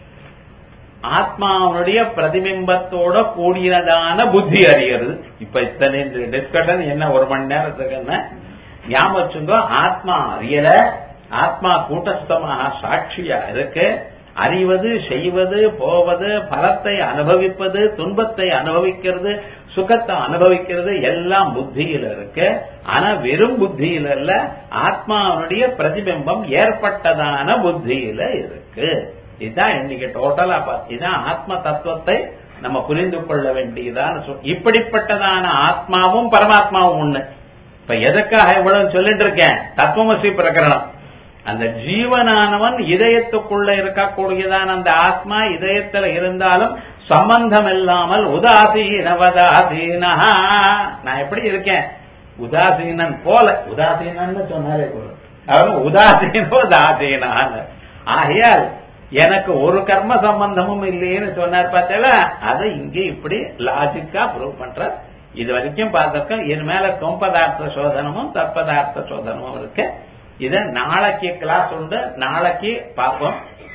ஆத்மாவுடைய பிரதிபிம்பத்தோட கூடியதான புத்தி அறிகிறது இப்ப இத்தனை டிஸ்கஷன் என்ன ஒரு மணி நேரத்துக்கு என்ன ஞாபகம் வச்சுங்கோ ஆத்மா அறியல ஆத்மா கூட்டஸ்தமாக சாட்சியா இருக்கு அறிவது செய்வது போவது பலத்தை அனுபவிப்பது துன்பத்தை அனுபவிக்கிறது சுகத்தை அனுபவிக்கிறது எல்லாம் புத்தியில இருக்கு ஆனா வெறும் புத்தியில இல்ல ஆத்மாவுடைய பிரதிபிம்பம் ஏற்பட்டதான புத்தியில இருக்கு இதுதான் இன்னைக்கு டோட்டலா பார்த்து இதான் ஆத்ம தத்துவத்தை நம்ம புரிந்து கொள்ள வேண்டியதான சொல். இப்படிப்பட்டதான ஆத்மாவும் பரமாத்மாவும் ஒண்ணு இப்ப எதுக்காக இவ்வளவு சொல்லிட்டு இருக்கேன் தத்துவமசி பிரகரணம் அந்த ஜீவனானவன் இதயத்துக்குள்ள இருக்கக்கூடியதான அந்த ஆத்மா இதயத்துல இருந்தாலும் சம்பந்தம் இல்லாமல் உதாசீனவதாசீனா நான் எப்படி இருக்கேன் உதாசீனன் போல உதாசீனன்னு சொன்னாலே போதும் அவன் உதாசீனோதாசீனான் ஆகையால் எனக்கு ஒரு கர்ம சம்பந்தமும் இல்லைன்னு சொன்னார் பார்த்தல அதை இங்க இப்படி லாஜிக்கா ப்ரூவ் பண்ற இது வரைக்கும் பார்த்திருக்கோம் இது மேல தொம்பதார்த்த சோதனமும் தற்பதார்த்த சோதனமும் இருக்கு இத நாளைக்கு கிளாஸ் உண்டு நாளைக்கு பார்ப்போம்